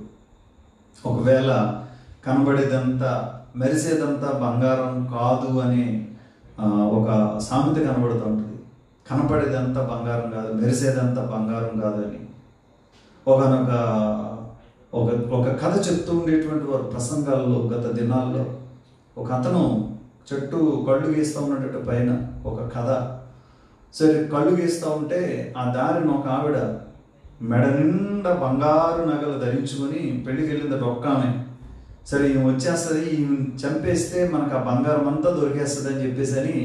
ఒకవేళ కనబడేదంతా మెరిసేదంతా బంగారం కాదు అనే ఆ, ఒక సామెత కనబడుతూ ఉంటుంది కనపడేదంతా బంగారం కాదు మెరిసేదంతా బంగారం కాదని ఒకనొక ఒక ఒక కథ చెప్తూ ఉండేటువంటి వారు ప్రసంగాల్లో గత దినాల్లో ఒక అతను చెట్టు కళ్ళు గీస్తూ ఉన్నట్టు పైన ఒక కథ సరే కళ్ళు గీస్తూ ఉంటే ఆ దారిని ఒక ఆవిడ మెడ నిండా బంగారు నగలు ధరించుకొని పెళ్లికి వెళ్ళిందట ఒక్క ఆమె సరే ఈమె వచ్చేస్తుంది ఈమె చంపేస్తే మనకు ఆ బంగారం అంతా దొరికేస్తుంది అని చెప్పేసి అని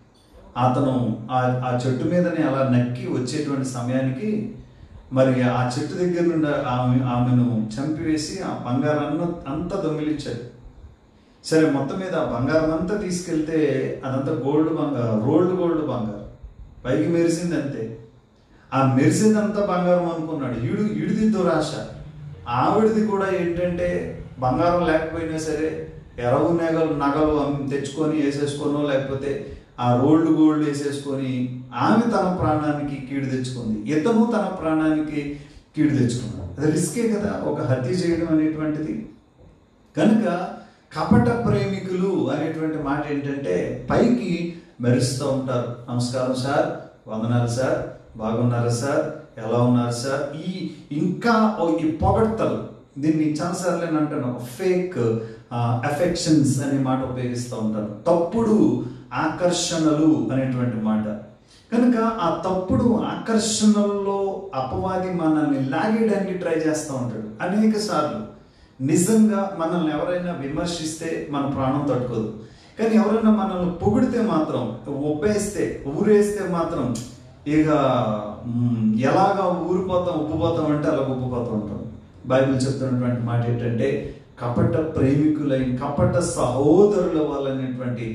అతను ఆ ఆ చెట్టు మీదనే అలా నక్కి వచ్చేటువంటి సమయానికి మరి ఆ చెట్టు దగ్గర నుండి ఆమె ఆమెను చంపివేసి ఆ బంగారాన్ని అంతా దొంగిలించాడు సరే మొత్తం మీద ఆ బంగారం అంతా తీసుకెళ్తే అదంతా గోల్డ్ బంగారం రోల్డ్ గోల్డ్ బంగారం పైకి మెరిసింది అంతే ఆ మెరిసిందంతా బంగారం అనుకున్నాడు ఈడు ఈడిది దురాశ ఆవిడది కూడా ఏంటంటే బంగారం లేకపోయినా సరే ఎరవు నగలు నగలు అమ్మి తెచ్చుకొని వేసేసుకోనో లేకపోతే ఆ రోల్డ్ గోల్డ్ వేసేసుకొని ఆమె తన ప్రాణానికి కీడు తెచ్చుకుంది ఇతను తన ప్రాణానికి కీడు తెచ్చుకున్నాడు అది రిస్కే కదా ఒక హత్య చేయడం అనేటువంటిది కనుక కపట ప్రేమికులు అనేటువంటి మాట ఏంటంటే పైకి మెరుస్తూ ఉంటారు నమస్కారం సార్ వందనాలు సార్ బాగున్నారా సార్ ఎలా ఉన్నారు సార్ ఈ ఇంకా ఓ ఈ పొగడ్తలు దీన్ని చాలాసార్లు నేను అంటాను ఫేక్ అఫెక్షన్స్ అనే మాట ఉపయోగిస్తూ ఉంటాను తప్పుడు ఆకర్షణలు అనేటువంటి మాట కనుక ఆ తప్పుడు ఆకర్షణల్లో అపవాది మనల్ని లాగేయడానికి ట్రై చేస్తూ ఉంటాడు అనేక సార్లు నిజంగా మనల్ని ఎవరైనా విమర్శిస్తే మన ప్రాణం తట్టుకోదు కానీ ఎవరైనా మనల్ని పొగిడితే మాత్రం ఒప్పేస్తే ఊరేస్తే మాత్రం ఇక మ్, ఎలాగా ఊరిపోతాం ఉబ్బిపోతాం అంటే అలా ఉబ్బిపోతూ ఉంటాం బైబిల్ చెప్తున్నటువంటి మాట ఏంటంటే కపట ప్రేమికులైన కపట సహోదరుల వల్లనేటువంటి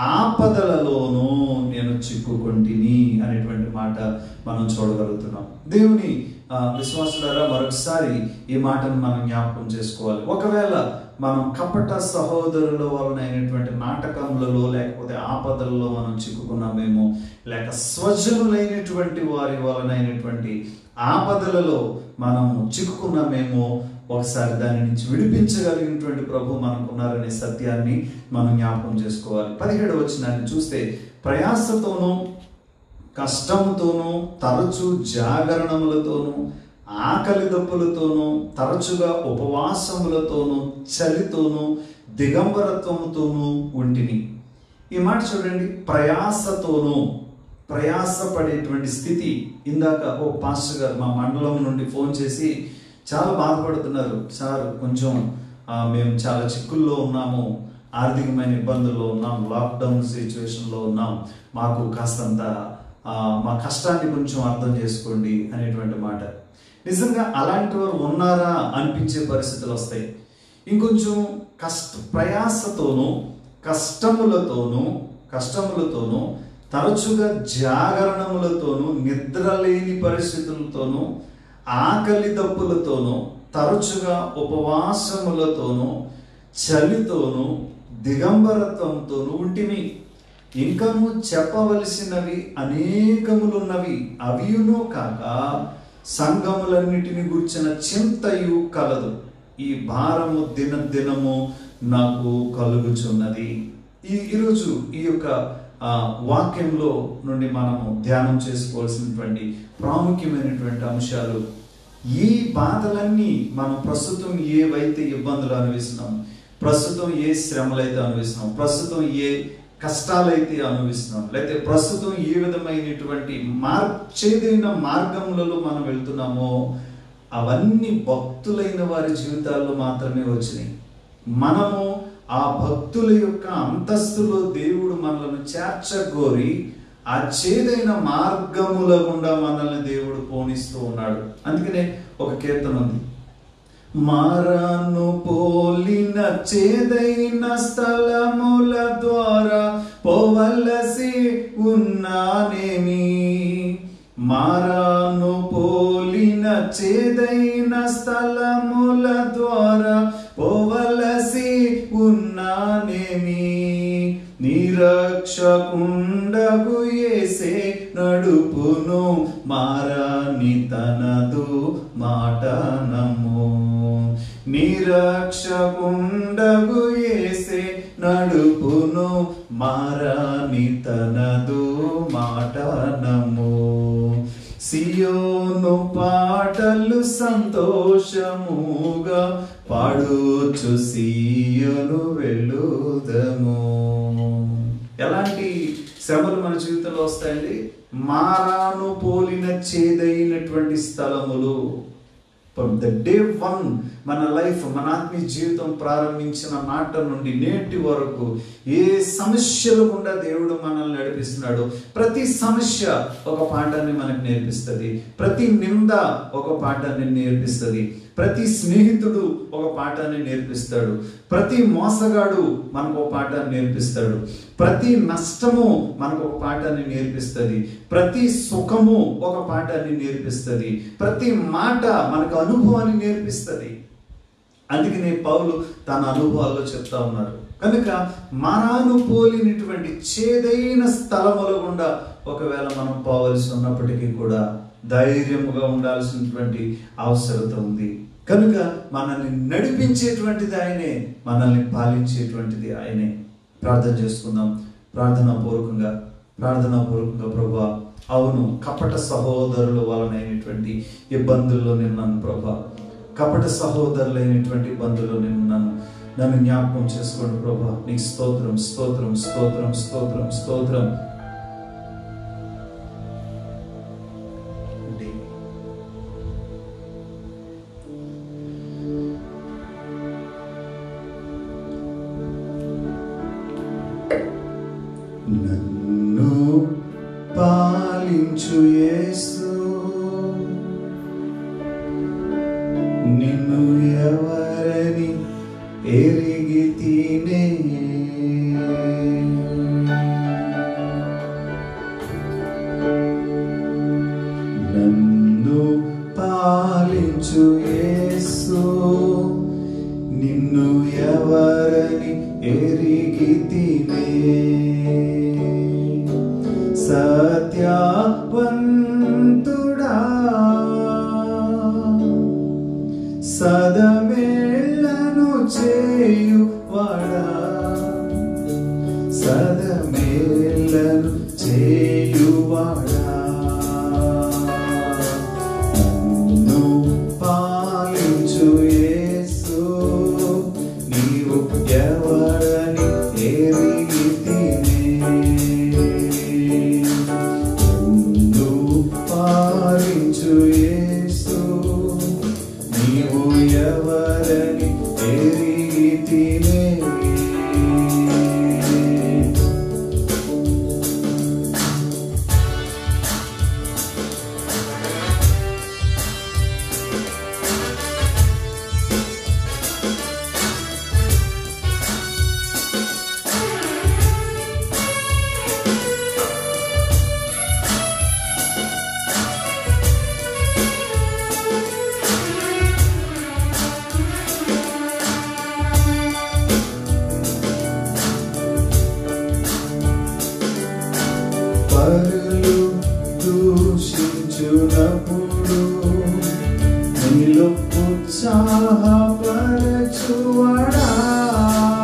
ఆపదలలోనూ నేను చిక్కుకుంటిని అనేటువంటి మాట మనం చూడగలుగుతున్నాం దేవుని ఆ, విశ్వాసులారా మరొకసారి ఈ మాటను మనం జ్ఞాపకం చేసుకోవాలి ఒకవేళ మనం కపట సహోదరుల వలన అయినటువంటి నాటకములలో లేకపోతే ఆపదలలో మనం చిక్కుకున్నామేమో లేక స్వజనులైనటువంటి వారి వలన అయినటువంటి ఆపదలలో మనము చిక్కుకున్నామేమో ఒకసారి దాని నుంచి విడిపించగలిగినటువంటి ప్రభు మనకున్నారనే సత్యాన్ని మనం జ్ఞాపకం చేసుకోవాలి పదిహేడు వచ్చినాన్ని చూస్తే ప్రయాసతోనూ కష్టంతోనూ తరచు జాగరణములతోనూ ఆకలి దప్పులతోనూ తరచుగా ఉపవాసములతోనూ చలితోనూ దిగంబరత్వముతోనూ ఉంటిని ఈ మాట చూడండి ప్రయాసతోనూ ప్రయాసపడేటువంటి స్థితి ఇందాక ఓ పాస్టర్ గారు మా మండలం నుండి ఫోన్ చేసి చాలా బాధపడుతున్నారు సార్ కొంచెం ఆ, మేము చాలా చిక్కుల్లో ఉన్నాము ఆర్థికమైన ఇబ్బందుల్లో ఉన్నాం లాక్డౌన్ సిచ్యువేషన్లో ఉన్నాం మాకు కాస్తంత ఆ, మా కష్టాన్ని కొంచెం అర్థం చేసుకోండి అనేటువంటి మాట నిజంగా అలాంటి వారు ఉన్నారా అనిపించే పరిస్థితులు వస్తాయి ఇంకొంచెం కష్ట ప్రయాసతోనూ కష్టములతోనూ కష్టములతోనూ తరచుగా జాగరణములతోనూ నిద్రలేని పరిస్థితులతోనూ ఆకలి దప్పులతోనూ తరచుగా ఉపవాసములతోనూ చలితోనూ దిగంబరత్వంతోనూ ఉంటిమి ఇంకను చెప్పవలసినవి అనేకములున్నవి అవియును కాక సంఘములన్నిటిని గుర్చిన చింతయు కలదు ఈ భారము దిన దినము నాకు కలుగుచున్నది ఈ ఈరోజు ఈ యొక్క ఆ, వాక్యంలో నుండి మనము ధ్యానం చేసుకోవాల్సినటువంటి ప్రాముఖ్యమైనటువంటి అంశాలు ఈ బాధలన్నీ మనం ప్రస్తుతం ఏవైతే ఇబ్బందులు అనుభవిస్తున్నాం ప్రస్తుతం ఏ శ్రమలైతే అనుభవిస్తున్నాం ప్రస్తుతం ఏ కష్టాలైతే అనుభవిస్తున్నాం లేకపోతే ప్రస్తుతం ఏ విధమైనటువంటి మార్చేదైన మార్గములలో మనం వెళ్తున్నామో అవన్నీ భక్తులైన వారి జీవితాల్లో మాత్రమే వచ్చినాయి మనము ఆ భక్తుల యొక్క అంతస్తులో దేవుడు మనల్ని చేర్చగోరి ఆ చేదైన మార్గముల గుండా మనల్ని దేవుడు పోనిస్తూ ఉన్నాడు అందుకనే ఒక కీర్తన ఉంది మారాను పోలిన చేదైన స్థలముల ద్వారా పోవలసి ఉన్నానేమి మారాను పోలిన చేదైన స్థలముల ద్వారా పోవలసి ఉన్నానేమి నిరక్షకుండగు ఏసే నడుపును మారాని తనదు మాటనము నిరక్షకుండగు ఏసే నడుపును మారాని తనదు మాటనము సియోను పాటలు సంతోషముగా పాడుచు సియోను వెళ్ళుదము ఎలాంటి శ్రమలు మన జీవితంలో వస్తాయండి మారాను పోలిన చేదైనటువంటి స్థలములు ద డే వన్ మన లైఫ్ మన ఆత్మీయ జీవితం ప్రారంభించిన నాట నుండి నేటి వరకు ఏ సమస్యలు గుండా దేవుడు మనల్ని నడిపిస్తున్నాడు ప్రతి సమస్య ఒక పాఠాన్ని మనకు నేర్పిస్తుంది ప్రతి నింద ఒక పాఠాన్ని నేర్పిస్తుంది ప్రతి స్నేహితుడు ఒక పాఠాన్ని నేర్పిస్తాడు ప్రతి మోసగాడు మనకు ఒక పాఠాన్ని నేర్పిస్తాడు ప్రతి నష్టము మనకు ఒక పాఠాన్ని నేర్పిస్తుంది ప్రతి సుఖము ఒక పాఠాన్ని నేర్పిస్తుంది ప్రతి మాట మనకు అనుభవాన్ని నేర్పిస్తుంది అందుకనే పౌలు తన అనుభవాల్లో చెప్తా ఉన్నారు కనుక మనాను పోలినటువంటి చేదైన స్థలముల గుండా ఒకవేళ మనం పోవలసి ఉన్నప్పటికీ కూడా ధైర్యముగా ఉండాల్సినటువంటి అవసరత ఉంది కనుక మనల్ని నడిపించేటువంటిది ఆయనే మనల్ని పాలించేటువంటిది ఆయనే ప్రార్థన చేసుకుందాం ప్రార్థనా పూర్వకంగా ప్రార్థనా పూర్వకంగా ప్రభా అవును కపట సహోదరుల వలనైనటువంటి ఇబ్బందుల్లో నేను నన్ను ప్రభా కపట సహోదరులైనటువంటి ఇబ్బందుల్లో నేను నన్ను నన్ను జ్ఞాపకం చేసుకోండి ప్రభా నీకు స్తోత్రం స్తోత్రం స్తోత్రం స్తోత్రం స్తోత్రం నన్ను పాలించు యేసు నిన్ను ఎవరని ఎరిగి తినే నన్ను పాలించు యేసు నిన్ను ఎవరని ఎరిగి తినే సత్యవంతుడా సదమేళ్లను చేయువాడా సదమేళ్లను చేయువాడా నన్ను పాలించు యేసు నీవు ఎవరని ఎరిగి నన్ను పాలించు యేసు నీవు ఎవరని ఎరిగి తినే పరులు దూషించునప్పుడు నీలో ఉత్సాహపరచువడా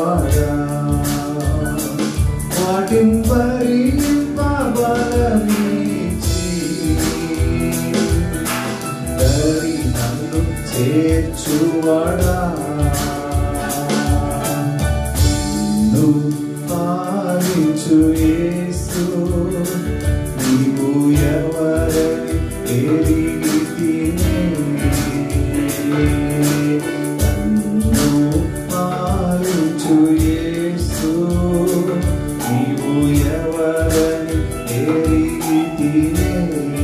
వాడా వాటిని భరింపబలమిచ్చి దరి నన్ను చేర్చువాడా నిన్ను పాలించు యేసు నీవు ఎవరని ఎరిగి తినే నన్ను పాలించు యేసు నీవు ఎవరని ఎరిగి తినే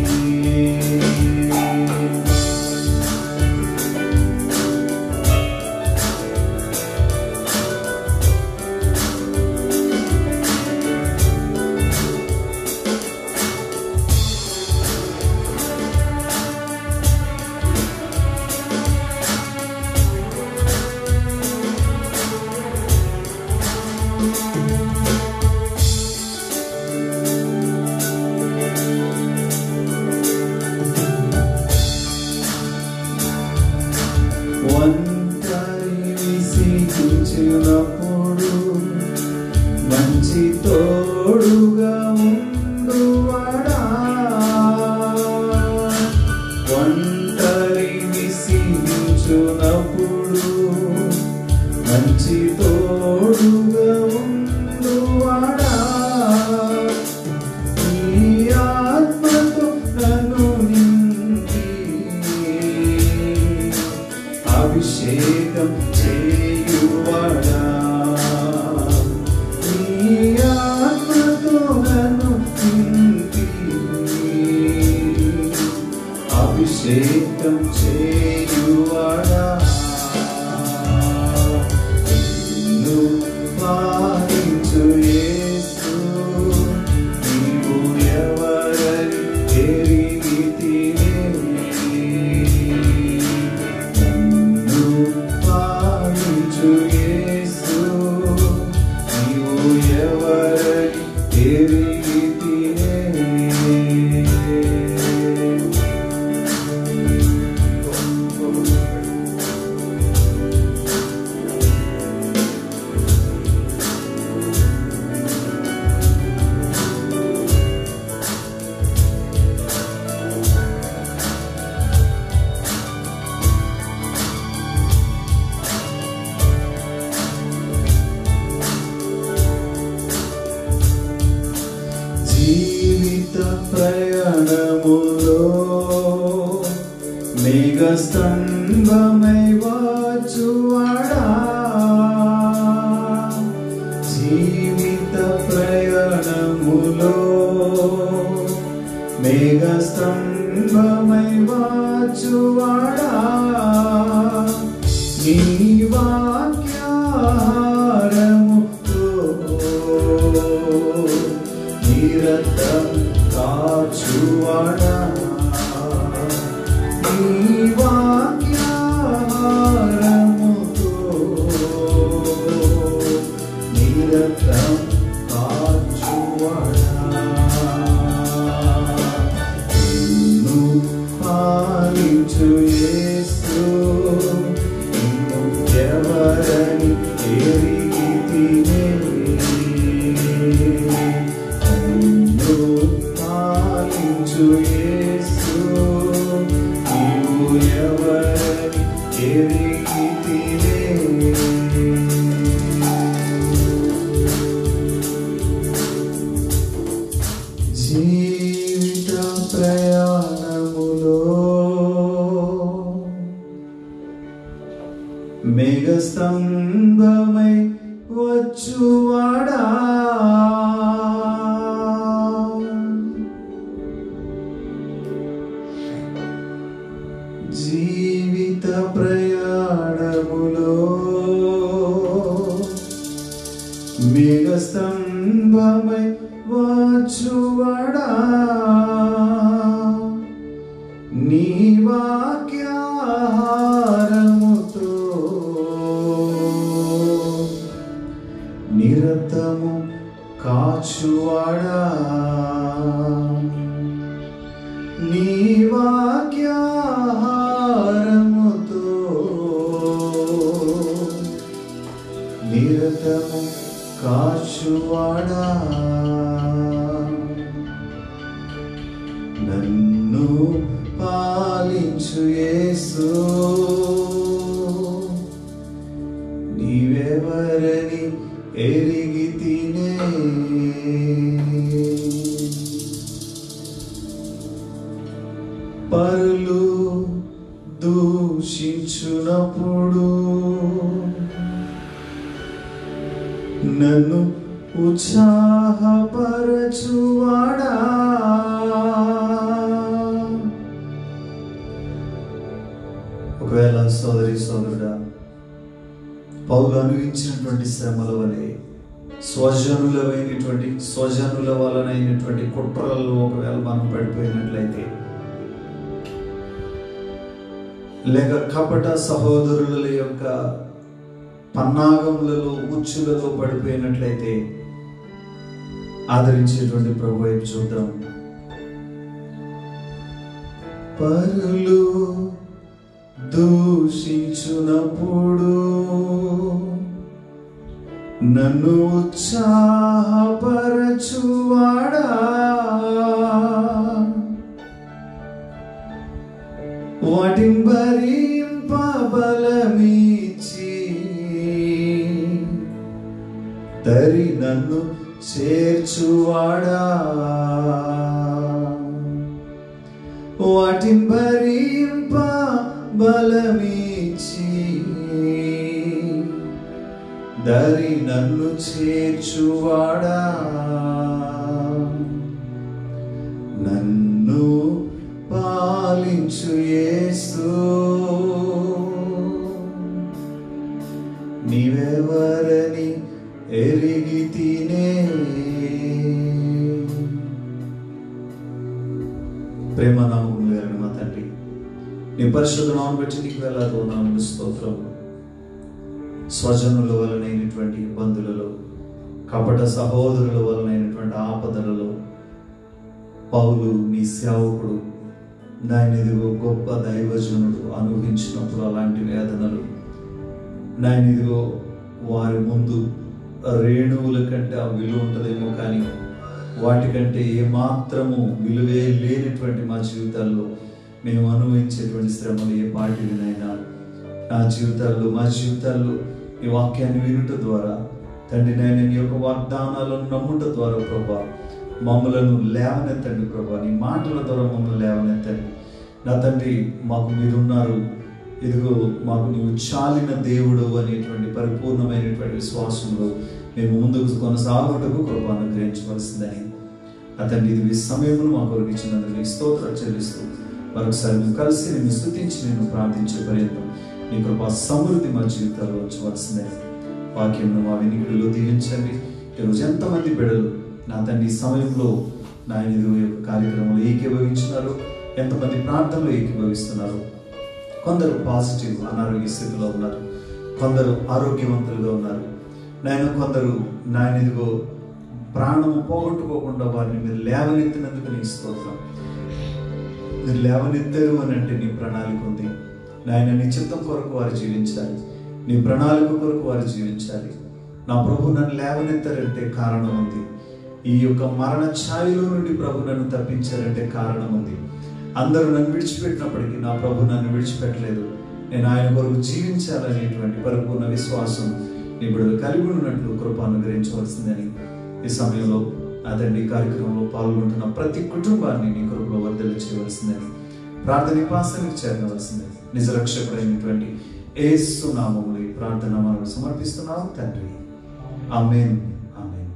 ఒంటరి విసిగించినప్పుడు మంచి తోడుగా ఉండువాడా ఒంటరి విసిగించునప్పుడు మంచి తోడుగా ఉండువాడా నీ ఆత్మతో నన్ను నింపి అభిషేకం చేయువాడా నీ ఆత్మతో నన్ను నింపి అభిషేకం చేయువాడా నిన్ను పాలించు యేసు నీవు ఎవరని ఎరిగి తినే నన్ను పాలించు యేసు నీవు ఎవరని ఎరిగి తినే జీవిత ప్రయాణములో మేఘ స్తంభమై వాచువాడా జీవిత ప్రయాణములో మేఘ స్తంభమై వాచువాడా నీ వాక్యారముతో నిరతం కాచువాడా నీ వాక్యారముతో నిరతం కాచువాడా నిన్ను పాలించు యేసు నిన్ను ఎవరని ఎరిగి తినే నన్ను పాలించు యేసు నీవు ఎవరని ఎరిగి తినే జీవిత ప్రయాణములో మేఘస్తంభమై వచ్చువాడా జీవిత ప్రయాణములో మేఘస్తంభమై వచ్చువాడా నీ వాక్యాహారముతో నిరతము కాచువాడా నీ వాక్యాహారముతో నిత్యము కాచువాడా నన్ను పాలించు యేసు నీవెవరని ఎరిగి తినే పరులు దూషించునప్పుడు నన్ను ఉత్సాహపరచువాడా ఒకవేళ సోదరి సోదరుడా పౌలు అనుభవించినటువంటి శ్రమల వలె స్వజనులమైనటువంటి స్వజనుల వలనైనటువంటి కుట్రలలో ఒకవేళ మనం పడిపోయినట్లయితే లేక కపట సహోదరుల యొక్క పన్నాగములలో ఉచ్చులలో పడిపోయినట్లయితే ఆదరించేటువంటి ప్రభు వైపు చూద్దాం పరులు దూషించునప్పుడు నన్ను ఉత్సాహపరచువాడా వాటిని భరింప బలమిచ్చి తరి నన్ను చేర్చువాడా వాటిని భరింప బలమిచ్చి దరి నన్ను చేర్చువాడా నన్ను పాలించు యేసు నీవెవరని ఎరిగి తినే ప్రేమ నామం వేరని మా తండ్రి నీ పరిశుద్ధ నామం పెట్టి నీకు వెళ్ళాదు నామని స్తోత్రం స్వజనుల వలనైనటువంటి ఇబ్బందులలో కపట సహోదరుల వలనైనటువంటి ఆపదలలో పౌలు నీ సేవకుడు నాయన ఇదిగో గొప్ప దైవజనుడు అనుభవించినప్పుడు అలాంటి వేదనలు నాయన ఇదిగో వారి ముందు రేణువుల కంటే ఆ విలువ ఉంటుందేమో కానీ వాటికంటే ఏమాత్రము విలువే లేనటువంటి మా జీవితాల్లో మేము అనుభవించేటువంటి శ్రమలు ఏ పాటివినైనా నా జీవితాల్లో మా జీవితాల్లో ఈ వాక్యాన్ని వినుట ద్వారా తండ్రి నాయన నీ యొక్క వాగ్దానాలను నమ్ముట ద్వారా ప్రభా మమ్మలను లేవనెత్తండి ప్రభా నీ మాటల ద్వారా మమ్మల్ని లేవనెత్తండి నా తండ్రి మాకు మీరున్నారు ఇదిగో మాకు నీవు చాలిన దేవుడు అనేటువంటి పరిపూర్ణమైనటువంటి విశ్వాసంలో మేము ముందుకు కొనసాగుటకు కృప అనుగ్రహించవలసిందని అతన్ని ఇది ఈ సమయంలో మా కొరకు ఇచ్చినందుకు నీకు స్తోత్రం చెల్లిస్తూ మరొకసారి మేము కలిసి నేను స్థుతించి నేను ప్రార్థించే పర్యంతం నీ కృప సమృద్ధి మా జీవితాల్లో ఉంచవలసిందని వాక్యం మా వినికిడిలో దీవించండి ఈరోజు ఎంతమంది బిడలు నా తండ్రి ఈ సమయంలో నాయన ఇదిగో ఈ యొక్క కార్యక్రమంలో ఏకీభవించినారు ఎంతమంది ప్రార్థనలో ఏకీభవిస్తున్నారు కొందరు పాజిటివ్ అనారోగ్య స్థితిలో ఉన్నారు కొందరు ఆరోగ్యవంతులుగా ఉన్నారు నాయన కొందరు నాయన ఇదిగో ప్రాణము పోగొట్టుకోకుండా వారిని మీరు లేవనెత్తినందుకు నీ స్తోత్రం మీరు లేవనెత్తారు అని అంటే నీ ప్రణాళిక ఉంది నాయన నీ చిత్తం కొరకు వారు జీవించాలి నీ ప్రణాళిక కొరకు వారు జీవించాలి నా ప్రభు నన్ను లేవనెత్తారంటే కారణం ఉంది ఈ యొక్క మరణ ఛాయలో నుండి ప్రభు నన్ను తప్పించారంటే కారణం ఉంది అందరూ నన్ను విడిచిపెట్టినప్పటికీ నా ప్రభు నన్ను విడిచిపెట్టలేదు నేను ఆయన కొరకు జీవించాలనేటువంటి పరిపూర్ణ విశ్వాసం నీ బిడ్డలు కలిగి ఉన్నట్లు కృప అనుగ్రహించవలసిందని ఈ సమయంలో అదండి ఈ కార్యక్రమంలో పాల్గొంటున్న ప్రతి కుటుంబాన్ని నీ కృపలో వర్ధలు చేయవలసిందని ప్రార్థన పాసానికి చేరవలసిందని నిజ రక్షకుడైనటువంటి ఏసు నామములు ఈ ప్రార్థన మనం సమర్పిస్తున్నాం తండ్రి ఆమెన్ ఆమెన్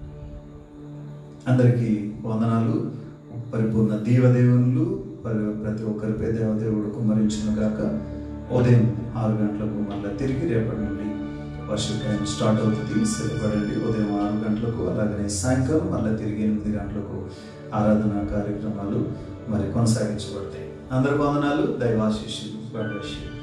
అందరికీ వందనాలు పరిపూర్ణ దీవదేవులు పరి- ప్రతి ఒక్కరిపై దేవదేవుడు కుమ్మరించును గాక ఉదయం ఆరు గంటలకు మళ్ళీ తిరిగి రేపటి నుండి వర్షిప్ టైం స్టార్ట్ అవుతుంది సిద్ధపడండి ఉదయం ఆరు గంటలకు అలాగనే సాయంకాలం మళ్ళీ తిరిగి ఎనిమిది గంటలకు ఆరాధన కార్యక్రమాలు మరి కొనసాగించబడతాయి అందరి వందనాలు దైవాశిష్యులు God bless you.